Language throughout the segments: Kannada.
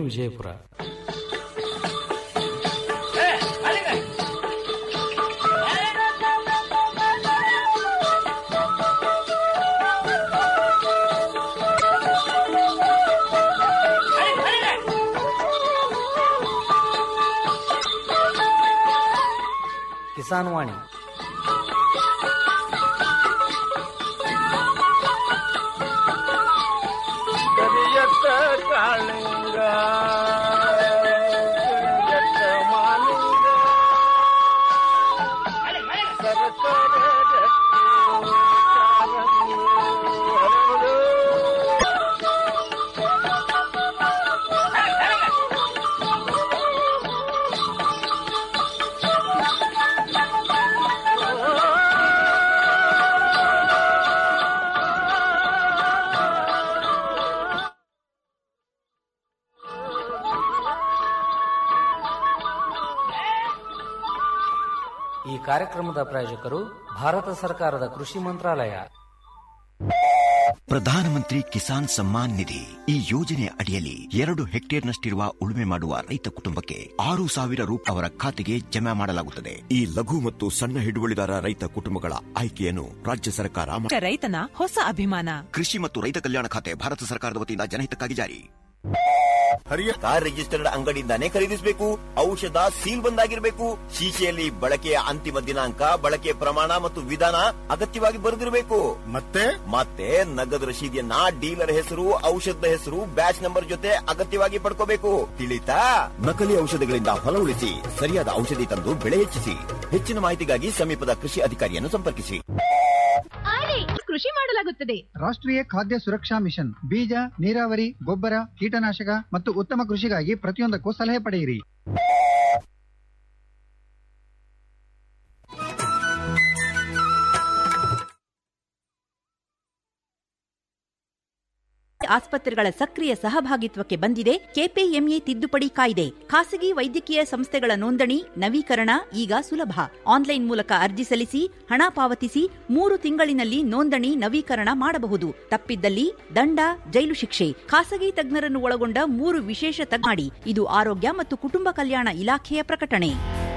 ವಿಜಯಪುರ ಕಿಸಾನ್ ವಾಣಿ ಕರಿಯತ್ತ ಕಾಳಿಂಗ ಕರಿಯತ್ತ ಮಾಲಿಂಗ ಸರಸರ ಗಟ್ಟಿ ಕಾಲಂಗಿ ಹರಳು. ಈ ಕಾರ್ಯಕ್ರಮದ ಪ್ರಾಯೋಜಕರು ಭಾರತ ಸರ್ಕಾರದ ಕೃಷಿ ಮಂತ್ರಾಲಯ ಪ್ರಧಾನಮಂತ್ರಿ ಕಿಸಾನ್ ಸಮ್ಮಾನ್ ನಿಧಿ ಈ ಯೋಜನೆಯ ಅಡಿಯಲ್ಲಿ ಎರಡು ಹೆಕ್ಟೇರ್ನಷ್ಟಿರುವ ಉಳುಮೆ ಮಾಡುವ ರೈತ ಕುಟುಂಬಕ್ಕೆ ಆರು ಸಾವಿರ ರು ಅವರ ಖಾತೆಗೆ ಜಮಾ ಮಾಡಲಾಗುತ್ತದೆ ಈ ಲಘು ಮತ್ತು ಸಣ್ಣ ಹಿಡುವಳಿದಾರ ರೈತ ಕುಟುಂಬಗಳ ಆಯ್ಕೆಯನ್ನು ರಾಜ್ಯ ಸರ್ಕಾರ ಮಾ- ರೈತನ ಹೊಸ ಅಭಿಮಾನ ಕೃಷಿ ಮತ್ತು ರೈತ ಕಲ್ಯಾಣ ಖಾತೆ ಭಾರತ ಸರ್ಕಾರದ ವತಿಯಿಂದ ಜನಹಿತಕ್ಕಾಗಿ ಜಾರಿ ಕಾರ್ ರಿಜಿಸ್ಟರ್ಡ್ ಅಂಗಡಿಯಿಂದಾನೇ ಖರೀದಿಸಬೇಕು ಔಷಧ ಸೀಲ್ ಬಂದಾಗಿರಬೇಕು ಶೀಶೆಯಲ್ಲಿ ಬಳಕೆಯ ಅಂತಿಮ ದಿನಾಂಕ ಬಳಕೆ ಪ್ರಮಾಣ ಮತ್ತು ವಿಧಾನ ಅಗತ್ಯವಾಗಿ ಬರೆದಿರಬೇಕು ಮತ್ತೆ ಮತ್ತೆ ನಗದು ರಶೀದಿಯನ್ನ ಡೀಲರ್ ಹೆಸರು ಔಷಧದ ಹೆಸರು ಬ್ಯಾಚ್ ನಂಬರ್ ಜೊತೆ ಅಗತ್ಯವಾಗಿ ಪಡ್ಕೋಬೇಕು ತಿಳಿತಾ ನಕಲಿ ಔಷಧಗಳಿಂದ ಹೊಲ ಉಳಿಸಿ ಸರಿಯಾದ ಔಷಧಿ ತಂದು ಬೆಳೆ ಹೆಚ್ಚಿಸಿ ಹೆಚ್ಚಿನ ಮಾಹಿತಿಗಾಗಿ ಸಮೀಪದ ಕೃಷಿ ಅಧಿಕಾರಿಯನ್ನು ಸಂಪರ್ಕಿಸಿ ಕೃಷಿ ಮಾಡಲಾಗುತ್ತದೆ ರಾಷ್ಟ್ರೀಯ ಖಾದ್ಯ ಸುರಕ್ಷಾ ಮಿಷನ್ ಬೀಜ ನೀರಾವರಿ ಗೊಬ್ಬರ ಕೀಟನಾಶಕ ಮತ್ತು ಉತ್ತಮ ಕೃಷಿಗಾಗಿ ಪ್ರತಿಯೊಂದಕ್ಕೂ ಸಲಹೆ ಪಡೆಯಿರಿ ಆಸ್ಪತ್ರೆಗಳ ಸಕ್ರಿಯ ಸಹಭಾಗಿತ್ವಕ್ಕೆ ಬಂದಿದೆ ಕೆಪಿಎಂಇ ತಿದ್ದುಪಡಿ ಕಾಯ್ದೆ ಖಾಸಗಿ ವೈದ್ಯಕೀಯ ಸಂಸ್ಥೆಗಳ ನೋಂದಣಿ ನವೀಕರಣ ಈಗ ಸುಲಭ ಆನ್ಲೈನ್ ಮೂಲಕ ಅರ್ಜಿ ಸಲ್ಲಿಸಿ ಹಣ ಪಾವತಿಸಿ ಮೂರು ತಿಂಗಳಿನಲ್ಲಿ ನೋಂದಣಿ ನವೀಕರಣ ಮಾಡಬಹುದು ತಪ್ಪಿದ್ದಲ್ಲಿ ದಂಡ ಜೈಲು ಶಿಕ್ಷೆ ಖಾಸಗಿ ತಜ್ಞರನ್ನು ಒಳಗೊಂಡ ಮೂರು ವಿಶೇಷ ತಜ್ಞ ಮಾಡಿ ಇದು ಆರೋಗ್ಯ ಮತ್ತು ಕುಟುಂಬ ಕಲ್ಯಾಣ ಇಲಾಖೆಯ ಪ್ರಕಟಣೆ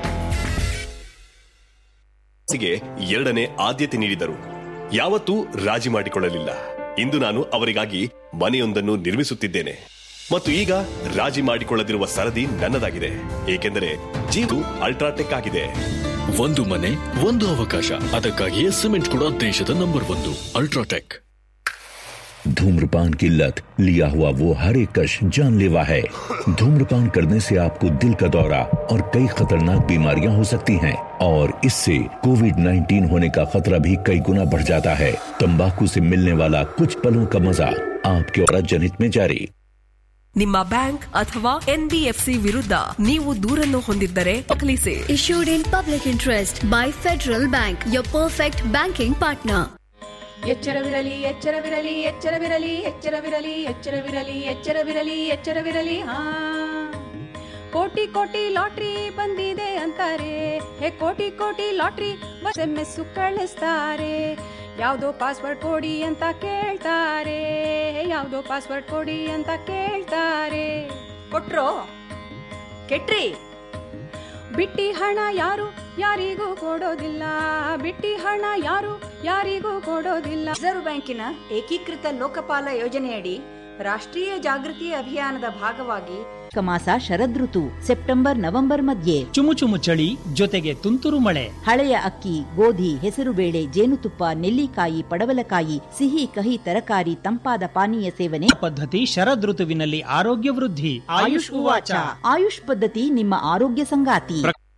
ಗೆ ಎರಡನೇ ಆದ್ಯತೆ ನೀಡಿದರು ಯಾವತ್ತೂ ರಾಜಿ ಮಾಡಿಕೊಳ್ಳಲಿಲ್ಲ ಇಂದು ನಾನು ಅವರಿಗಾಗಿ ಮನೆಯೊಂದನ್ನು ನಿರ್ಮಿಸುತ್ತಿದ್ದೇನೆ ಮತ್ತು ಈಗ ರಾಜಿ ಮಾಡಿಕೊಳ್ಳದಿರುವ ಸರದಿ ನನ್ನದಾಗಿದೆ ಏಕೆಂದರೆ ಜೀವು ಅಲ್ಟ್ರಾಟೆಕ್ ಆಗಿದೆ ಒಂದು ಮನೆ ಒಂದು ಅವಕಾಶ ಅದಕ್ಕಾಗಿಯೇ ಸಿಮೆಂಟ್ ಕೂಡ ದೇಶದ ನಂಬರ್ ಒಂದು ಅಲ್ಟ್ರಾಟೆಕ್ धूम्रपान की लत लिया हुआ वो हर एक कश जानलेवा है धूम्रपान करने से आपको दिल का दौरा और कई खतरनाक बीमारियां हो सकती हैं और इससे कोविड 19 होने का खतरा भी कई गुना बढ़ जाता है तंबाकू से मिलने वाला कुछ पलों का मजा आपके और जनहित में जारी ನಿಮ್ಮ ಬ್ಯಾಂಕ್ ಅಥವಾ ಎನ್ಬಿಎಫ್ಸಿ ವಿರುದ್ಧ ನೀವು ದೂರನ್ನು ಹೊಂದಿದ್ದರೆ ದಾಖಲಿಸಿ Issued in public interest by Federal Bank, your perfect banking partner. ಎಚ್ಚರವಿರಲಿ ಎಚ್ಚರವಿರಲಿ ಎಚ್ಚರವಿರಲಿ ಎಚ್ಚರವಿರಲಿ ಎಚ್ಚರವಿರಲಿ ಎಚ್ಚರವಿರಲಿ ಎಚ್ಚರವಿರಲಿ ಹಾ ಕೋಟಿ ಕೋಟಿ ಲಾಟ್ರಿ ಬಂದಿದೆ ಅಂತಾರೆ ಹೇ ಕೋಟಿ ಕೋಟಿ ಲಾಟ್ರಿ ಬಸ್ ಎಂ ಎಸ್ ಕಳಿಸ್ತಾರೆ ಯಾವ್ದೋ ಪಾಸ್ವರ್ಡ್ ಕೊಡಿ ಅಂತ ಕೇಳ್ತಾರೆ ಯಾವ್ದೋ ಪಾಸ್ವರ್ಡ್ ಕೊಡಿ ಅಂತ ಕೇಳ್ತಾರೆ ಕೊಟ್ರೋ ಕೆಟ್ರಿ ಬಿಟ್ಟಿ ಹಣ ಯಾರು ಯಾರಿಗೂ ಕೊಡೋದಿಲ್ಲ ಬಿಟ್ಟಿ ಹಣ ಯಾರು ಯಾರಿಗೂ ಕೊಡೋದಿಲ್ಲ ರಿಸರ್ವ್ ಬ್ಯಾಂಕಿನ ಏಕೀಕೃತ ಲೋಕಪಾಲ ಯೋಜನೆಯಡಿ ರಾಷ್ಟ್ರೀಯ ಜಾಗೃತಿ ಅಭಿಯಾನದ ಭಾಗವಾಗಿ ಮಾಸ ಶರದೃತು ಸೆಪ್ಟೆಂಬರ್ ನವೆಂಬರ್ ಮಧ್ಯೆ ಚುಮು ಚುಮು ಚಳಿ ಜೊತೆಗೆ ತುಂತುರು ಮಳೆ ಹಳೆಯ ಅಕ್ಕಿ ಗೋಧಿ ಹೆಸರುಬೇಳೆ ಜೇನುತುಪ್ಪ ನೆಲ್ಲಿಕಾಯಿ ಪಡವಲಕಾಯಿ ಸಿಹಿ ಕಹಿ ತರಕಾರಿ ತಂಪಾದ ಪಾನೀಯ ಸೇವನೆ ಪದ್ಧತಿ ಶರದೃತುವಿನಲ್ಲಿ ಆರೋಗ್ಯ ವೃದ್ಧಿ ಆಯುಷ್ ಉವಾಚ ಆಯುಷ್ ಪದ್ಧತಿ ನಿಮ್ಮ ಆರೋಗ್ಯ ಸಂಗಾತಿ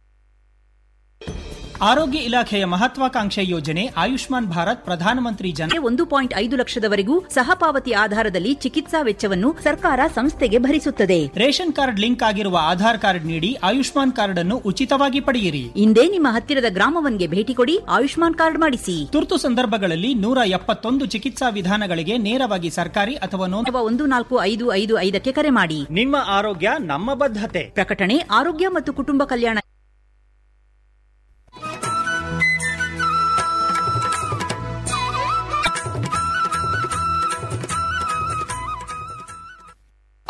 ಆರೋಗ್ಯ ಇಲಾಖೆಯ ಮಹತ್ವಾಕಾಂಕ್ಷೆ ಯೋಜನೆ ಆಯುಷ್ಮಾನ್ ಭಾರತ್ ಪ್ರಧಾನಮಂತ್ರಿ ಜನ ಒಂದು ಪಾಯಿಂಟ್ ಐದು ಲಕ್ಷದವರೆಗೂ ಸಹಪಾವತಿ ಆಧಾರದಲ್ಲಿ ಚಿಕಿತ್ಸಾ ವೆಚ್ಚವನ್ನು ಸರ್ಕಾರ ಸಂಸ್ಥೆಗೆ ಭರಿಸುತ್ತದೆ ರೇಷನ್ ಕಾರ್ಡ್ ಲಿಂಕ್ ಆಗಿರುವ ಆಧಾರ್ ಕಾರ್ಡ್ ನೀಡಿ ಆಯುಷ್ಮಾನ್ ಕಾರ್ಡ್ ಅನ್ನು ಉಚಿತವಾಗಿ ಪಡೆಯಿರಿ ಇಂದೇ ನಿಮ್ಮ ಹತ್ತಿರದ ಗ್ರಾಮವನ್ಗೆ ಭೇಟಿ ಕೊಡಿ ಆಯುಷ್ಮಾನ್ ಕಾರ್ಡ್ ಮಾಡಿಸಿ ತುರ್ತು ಸಂದರ್ಭಗಳಲ್ಲಿ ನೂರ ಎಪ್ಪತ್ತೊಂದು ಚಿಕಿತ್ಸಾ ವಿಧಾನಗಳಿಗೆ ನೇರವಾಗಿ ಸರ್ಕಾರಿ ಅಥವಾ ನೋಂದ ಅಥವಾ ಒಂದು ನಾಲ್ಕು ಐದು ಐದು ಐದಕ್ಕೆ ಕರೆ ಮಾಡಿ ನಿಮ್ಮ ಆರೋಗ್ಯ ನಮ್ಮ ಬದ್ಧತೆ ಪ್ರಕಟಣೆ ಆರೋಗ್ಯ ಮತ್ತು ಕುಟುಂಬ ಕಲ್ಯಾಣ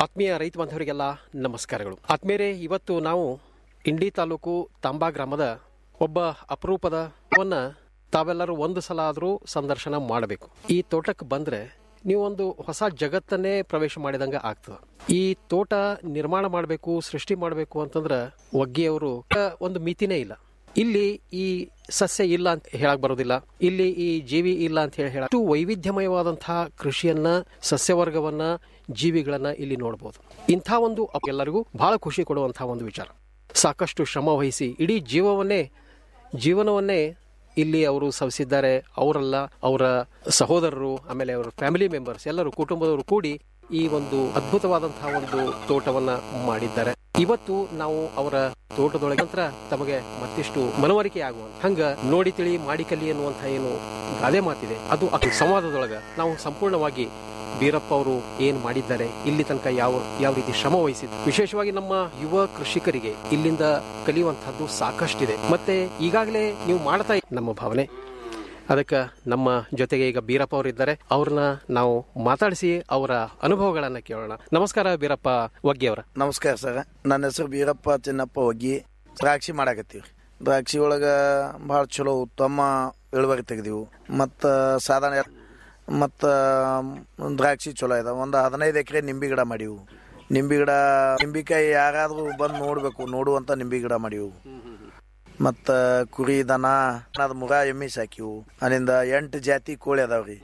ಆತ್ಮೀಯ ರೈತ ಬಾಂಧವರಿಗೆಲ್ಲ ನಮಸ್ಕಾರಗಳು ಆತ್ಮೀಯರೇ ಇವತ್ತು ನಾವು ಇಂಡಿ ತಾಲೂಕು ತಾಂಬಾ ಗ್ರಾಮದ ಒಬ್ಬ ಅಪರೂಪದ ವನ್ನ ತಾವೆಲ್ಲರೂ ಒಂದು ಸಲ ಆದರೂ ಸಂದರ್ಶನ ಮಾಡಬೇಕು ಈ ತೋಟಕ್ಕೆ ಬಂದ್ರೆ ನೀವೊಂದು ಹೊಸ ಜಗತ್ತನ್ನೇ ಪ್ರವೇಶ ಮಾಡಿದಂಗೆ ಆಗ್ತದೆ ಈ ತೋಟ ನಿರ್ಮಾಣ ಮಾಡಬೇಕು ಸೃಷ್ಟಿ ಮಾಡಬೇಕು ಅಂತಂದ್ರೆ ಒಗ್ಗಿಯವರು ಒಂದು ಮಿತಿನೇ ಇಲ್ಲ ಇಲ್ಲಿ ಈ ಸಸ್ಯ ಇಲ್ಲ ಅಂತ ಹೇಳಕ್ ಬರೋದಿಲ್ಲ ಇಲ್ಲಿ ಈ ಜೀವಿ ಇಲ್ಲ ಅಂತ ಹೇಳಿ ಹೇಳ ಅಷ್ಟು ವೈವಿಧ್ಯಮಯವಾದಂತಹ ಕೃಷಿಯನ್ನ ಸಸ್ಯವರ್ಗವನ್ನ ಜೀವಿಗಳನ್ನ ಇಲ್ಲಿ ನೋಡಬಹುದು ಇಂಥ ಒಂದು ಅಪ್- ಎಲ್ಲರಿಗೂ ಬಹಳ ಖುಷಿ ಕೊಡುವಂತಹ ಒಂದು ವಿಚಾರ ಸಾಕಷ್ಟು ಶ್ರಮ ವಹಿಸಿ ಇಡೀ ಜೀವವನ್ನೇ ಜೀವನವನ್ನೇ ಇಲ್ಲಿ ಅವರು ಸವಿಸಿದ್ದಾರೆ ಅವರಲ್ಲ ಅವರ ಸಹೋದರರು ಆಮೇಲೆ ಅವರ ಫ್ಯಾಮಿಲಿ ಮೆಂಬರ್ಸ್ ಎಲ್ಲರೂ ಕುಟುಂಬದವರು ಕೂಡಿ ಈ ಒಂದು ಅದ್ಭುತವಾದಂತಹ ಒಂದು ತೋಟವನ್ನ ಮಾಡಿದ್ದಾರೆ ಇವತ್ತು ನಾವು ಅವರ ತೋಟದೊಳಗೆ ನಂತರ ತಮಗೆ ಮತ್ತಿಷ್ಟು ಮನವರಿಕೆ ಆಗುವಂತ ಹಂಗ ನೋಡಿ ತಿಳಿ ಮಾಡಿ ಕಲಿ ಅನ್ನುವಂತ ಏನು ಗಾದೆ ಮಾತಿದೆ ಅದು ಆ ಸಂವಾದದೊಳಗ ನಾವು ಸಂಪೂರ್ಣವಾಗಿ ಬೀರಪ್ಪ ಅವರು ಏನ್ ಮಾಡಿದ್ದಾರೆ ಇಲ್ಲಿ ತನಕ ಯಾವ ಯಾವ ರೀತಿ ಶ್ರಮ ವಹಿಸಿದ್ರು ವಿಶೇಷವಾಗಿ ನಮ್ಮ ಯುವ ಕೃಷಿಕರಿಗೆ ಇಲ್ಲಿಂದ ಕಲಿಯುವಂತಹದ್ದು ಸಾಕಷ್ಟಿದೆ ಮತ್ತೆ ಈಗಾಗಲೇ ನೀವು ಮಾಡ್ತಾ ಇ- ನಮ್ಮ ಭಾವನೆ ಅದಕ್ಕೆ ನಮ್ಮ ಜೊತೆಗೆ ಈಗ ಬೀರಪ್ಪ ಅವರು ಇದ್ದಾರೆ ಅವ್ರನ್ನ ನಾವು ಮಾತಾಡಿಸಿ ಅವರ ಅನುಭವಗಳನ್ನ ಕೇಳೋಣ ನಮಸ್ಕಾರ ಬೀರಪ್ಪ ವಗ್ಗಿ ಅವರ ನಮಸ್ಕಾರ ಸರ್ ನನ್ನ ಹೆಸರು ಬೀರಪ್ಪ ಚಿನ್ನಪ್ಪ ಒಗ್ಗಿ ದ್ರಾಕ್ಷಿ ಮಾಡಾಕತ್ತೀವಿ ದ್ರಾಕ್ಷಿ ಒಳಗ ಭಾಳ ಚಲೋ ಉತ್ತಮ ಇಳುವರಿ ತೆಗ್ದೀವು ಮತ್ತು ಸಾಧಾರಣ ಮತ್ತು ದ್ರಾಕ್ಷಿ ಚಲೋ ಇದೆ ಒಂದು ಹದಿನೈದು ಎಕರೆ ನಿಂಬೆ ಗಿಡ ಮಾಡೀವು ನಿಂಬೆ ಗಿಡ ನಿಂಬಿಕಾಯಿ ಯಾರಾದರೂ ಬಂದು ನೋಡಬೇಕು ನೋಡುವಂಥ ನಿಂಬೆ ಗಿಡ ಮಾಡೀವು ಮತ್ತು ಕುರಿ ದನ ಅದು ಮುಗ ಎಮ್ಮಿ ಸಾಕಿವು ಅಲ್ಲಿಂದ ಎಂಟು ಜಾತಿ ಕೋಳಿ ಅದಾವ್ರಿ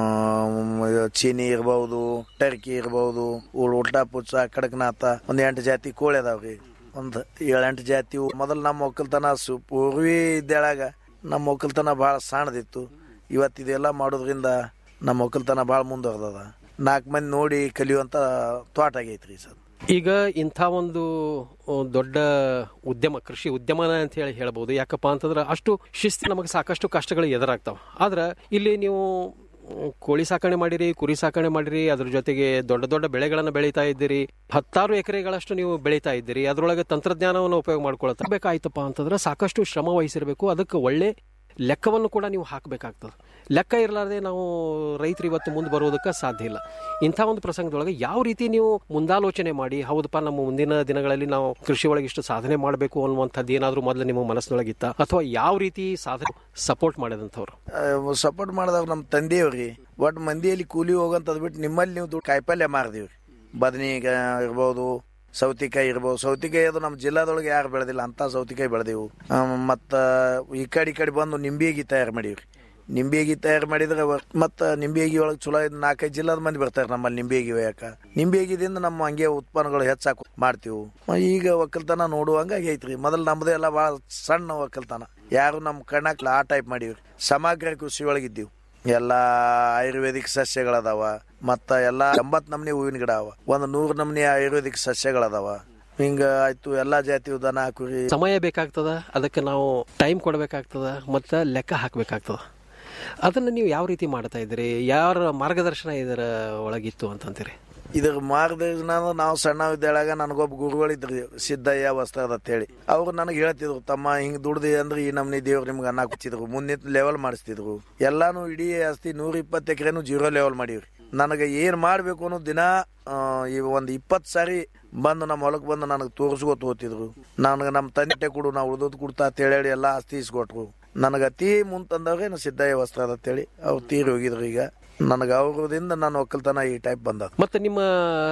ಆಮ್, ಚೀನಿ ಇರ್ಬೋದು ಟರ್ಕಿ ಇರ್ಬೋದು ಉಳ್ ಉಲ್ಟಾ ಪುಚ್ಚ ಕಡಕ್ನಾಥ ಒಂದ್ ಎಂಟು ಜಾತಿ ಕೋಳಿ ಅದಾವ್ರಿ ಒಂದ್ ಏಳೆಂಟು ಜಾತಿ ಮೊದಲು ನಮ್ಮ ಒಕ್ಕಲ್ತನ ಸು ಪೂರ್ವಿ ಇದ್ದೇಳಾಗ ನಮ್ಮ ಒಕ್ಕಲ್ತನ ಭಾಳ ಸಣ್ಣದಿತ್ತು ಇವತ್ತು ಇದೆಲ್ಲ ಮಾಡೋದ್ರಿಂದ ನಮ್ಮ ಒಕ್ಕಲ್ತನ ಭಾಳ ಮುಂದುವರ್ದದ ನಾಲ್ಕು ಮಂದಿ ನೋಡಿ ಕಲಿಯುವಂತ ತೋಟ ಆಗೈತ್ರಿ ಸರ್ ಈಗ ಇಂಥ ಒಂದು ಆ, ದೊಡ್ಡ ಉದ್ಯಮ ಕೃಷಿ ಉದ್ಯಮನ ಅಂತ ಹೇಳಿ ಹೇಳ್ಬೋದು ಯಾಕಪ್ಪ ಅಂತಂದ್ರೆ ಅಷ್ಟು ಶಿಸ್ತು ನಮಗೆ ಸಾಕಷ್ಟು ಕಷ್ಟಗಳು ಎದುರಾಗ್ತಾವ ಆದ್ರೆ ಇಲ್ಲಿ ನೀವು ಮ್, ಕೋಳಿ ಸಾಕಣೆ ಮಾಡಿರಿ ಕುರಿ ಸಾಕಣೆ ಮಾಡಿರಿ ಅದ್ರ ಜೊತೆಗೆ ದೊಡ್ಡ ದೊಡ್ಡ ಬೆಳೆಗಳನ್ನು ಬೆಳೀತಾ ಇದ್ದೀರಿ ಹತ್ತಾರು ಎಕರೆಗಳಷ್ಟು ನೀವು ಬೆಳೀತಾ ಇದ್ದೀರಿ ಅದ್ರೊಳಗೆ ತಂತ್ರಜ್ಞಾನವನ್ನು ಉಪಯೋಗ ಮಾಡ್ಕೊಳ್ತಾ ಬೇಕಾಯ್ತಪ್ಪ ಅಂತಂದ್ರೆ ಸಾಕಷ್ಟು ಶ್ರಮ ವಹಿಸಿರ್ಬೇಕು ಅದಕ್ಕೆ ಒಳ್ಳೆ ಲೆಕ್ಕವನ್ನು ಕೂಡ ನೀವು ಹಾಕಬೇಕಾಗ್ತದೆ ಲೆಕ್ಕ ಇರಲಾರ್ದೆ ನಾವು ರೈತರು ಇವತ್ತು ಮುಂದೆ ಬರೋದಕ್ಕೆ ಸಾಧ್ಯ ಇಲ್ಲ ಇಂಥ ಒಂದು ಪ್ರಸಂಗದೊಳಗೆ ಯಾವ ರೀತಿ ನೀವು ಮುಂದಾಲೋಚನೆ ಮಾಡಿ ಹೌದಪ್ಪ ನಮ್ಮ ಮುಂದಿನ ದಿನಗಳಲ್ಲಿ ನಾವು ಕೃಷಿ ಒಳಗೆ ಇಷ್ಟು ಸಾಧನೆ ಮಾಡಬೇಕು ಅನ್ನುವಂಥದ್ದು ಏನಾದರೂ ಮೊದಲು ನಿಮ್ಮ ಮನಸ್ಸಿನೊಳಗಿತ್ತ ಅಥವಾ ಯಾವ ರೀತಿ ಸಾಧನೆ ಸಪೋರ್ಟ್ ಮಾಡಿದಂಥವ್ರು ಸಪೋರ್ಟ್ ಮಾಡಿದವ್ರು ನಮ್ಮ ತಂದೆಯವ್ರಿ ಒಟ್ಟು ಮಂದಿಯಲ್ಲಿ ಕೂಲಿ ಹೋಗಂತದ್ ಬಿಟ್ಟು ನಿಮ್ಮಲ್ಲಿ ನೀವು ದುಡ್ಡು ಕಾಯಿಪಲ್ಯ ಮಾರ್ದೀವ್ರಿ ಬದನಿಕಾಯಿ ಇರ್ಬೋದು ಸೌತಿಕಾಯಿ ಇರ್ಬೋದು ಸೌತಿಕಾಯಿ ಅದು ನಮ್ಮ ಜಿಲ್ಲಾದೊಳಗೆ ಯಾರು ಬೆಳೆದಿಲ್ಲ ಅಂತ ಸೌತಿಕಾಯಿ ಬೆಳೆದೆವು ಮತ್ತು ಈ ಕಡೆ ಈ ಕಡೆ ಬಂದು ನಿಂಬೆಗಿ ತಯಾರು ಮಾಡೀವ್ರಿ ನಿಂಬೆಗಿ ತಯಾರು ಮಾಡಿದ್ರೆ ಮತ್ತು ನಿಂಬೆಗಿ ಒಳಗೆ ಚಲೋ ಇದ್ ನಾಲ್ಕೈದು ಜಿಲ್ಲಾದ ಮಂದಿ ಬರ್ತಾರೆ ನಮ್ಮಲ್ಲಿ ನಿಂಬೆಗಿ ಒಯ್ಯಾಕ ನಿಂಬೆಗಿದಿಂದ ನಮ್ಮ ಹಂಗೆ ಉತ್ಪನ್ನಗಳು ಹೆಚ್ಚಾಕ ಮಾಡ್ತೀವಿ ಈಗ ಒಕ್ಕಲ್ತನ ನೋಡುವಂಗ ಐತ್ರಿ ಮೊದಲು ನಮ್ದು ಎಲ್ಲ ಭಾಳ ಸಣ್ಣ ಒಕ್ಕಲ್ತನ ಯಾರು ನಮ್ಮ ಕಣ್ಣಾಕ್ಲ ಆ ಟೈಪ್ ಮಾಡೀವ್ರಿ ಸಮಗ್ರ ಕೃಷಿ ಒಳಗಿದ್ದೀವಿ ಎಲ್ಲ ಆಯುರ್ವೇದಿಕ್ ಸಸ್ಯಗಳದಾವ ಮತ್ತ ಎಲ್ಲ ಎಂಬತ್ ನಮ್ನಿ ಹೂವಿನ ಗಿಡ ಅವ ಒಂದು ನೂರ್ ನಮ್ನಿ ಆಯುರ್ವೇದಿಕ್ ಸಸ್ಯಗಳದಾವ ಹಿಂಗ ಆಯ್ತು ಎಲ್ಲಾ ಜಾತಿ ದನ ಕುರಿ ಸಮಯ ಬೇಕಾಗ್ತದ ಅದಕ್ಕೆ ನಾವು ಟೈಮ್ ಕೊಡಬೇಕಾಗ್ತದ ಮತ್ತು ಲೆಕ್ಕ ಹಾಕಬೇಕಾಗ್ತದ ಅದನ್ನು ನೀವು ಯಾವ ರೀತಿ ಮಾಡ್ತಾ ಇದ್ದೀರಿ ಯಾರ ಮಾರ್ಗದರ್ಶನ ಇದರ ಒಳಗಿತ್ತು ಅಂತಂತೀರಿ ಇದ್ರ ಮಾರ್ಗದರ್ಶನ ಅಂದ್ರೆ ನಾವು ಸಣ್ಣ ಇದ್ದಾಳಾಗ ನನಗೊಬ್ಬ ಗುರುಗಳಿದ್ರಿ ಸಿದ್ದಯ್ಯ ವಸ್ತ್ರದ ಅಂತೇಳಿ ಅವ್ರು ನನಗೆ ಹೇಳ್ತಿದ್ರು ತಮ್ಮ ಹಿಂಗ್ ದುಡ್ದಿ ಅಂದ್ರೆ ಈ ನಮ್ನಿ ದೇವ್ರು ನಿಮ್ಗೆ ಅನ್ನ ಕುಚ್ಚಿದ್ರು ಮುಂದಿನ ಲೆವೆಲ್ ಮಾಡಿಸ್ತಿದ್ರು ಎಲ್ಲಾನು ಇಡೀ ಆಸ್ತಿ ನೂರ ಇಪ್ಪತ್ತು ಎಕರೆನು ಜೀರೋ ಲೆವೆಲ್ ಮಾಡೀವ್ರಿ ನನಗೆ ಏನ್ ಮಾಡ್ಬೇಕು ಅನ್ನೋ ದಿನ ಆ, ಈ ಒಂದು ಇಪ್ಪತ್ತು ಸಾರಿ ಬಂದು ನಮ್ಮ ಹೊಲಕ್ಕೆ ಬಂದು ನನಗೆ ತೋರಿಸ್ಕೊತ ಹೋಗ್ತಿದ್ರು ನನಗೆ ನಮ್ಮ ತಂದೆ ಕೊಡು ನಾವು ಉಳ್ದದ್ ಕೊಡ್ತಾ ಅಂತೇಳಿ ಎಲ್ಲ ಆಸ್ತಿ ಇಸ್ಕೊಟ್ರು ನನಗೆ ಅತಿ ಮುಂತಂದವ್ರೆ ಸಿದ್ದಯ್ಯ ವಸ್ತ್ರದ ಅಂತೇಳಿ ಅವ್ರು ತೀರಿ ಹೋಗಿದ್ರು ಈಗ ನನಗೆ ಅವ್ರದಿಂದ ನಾನು ಒಕ್ಕಲ್ತನ ಈ ಟೈಪ್ ಬಂದ ಮತ್ತು ನಿಮ್ಮ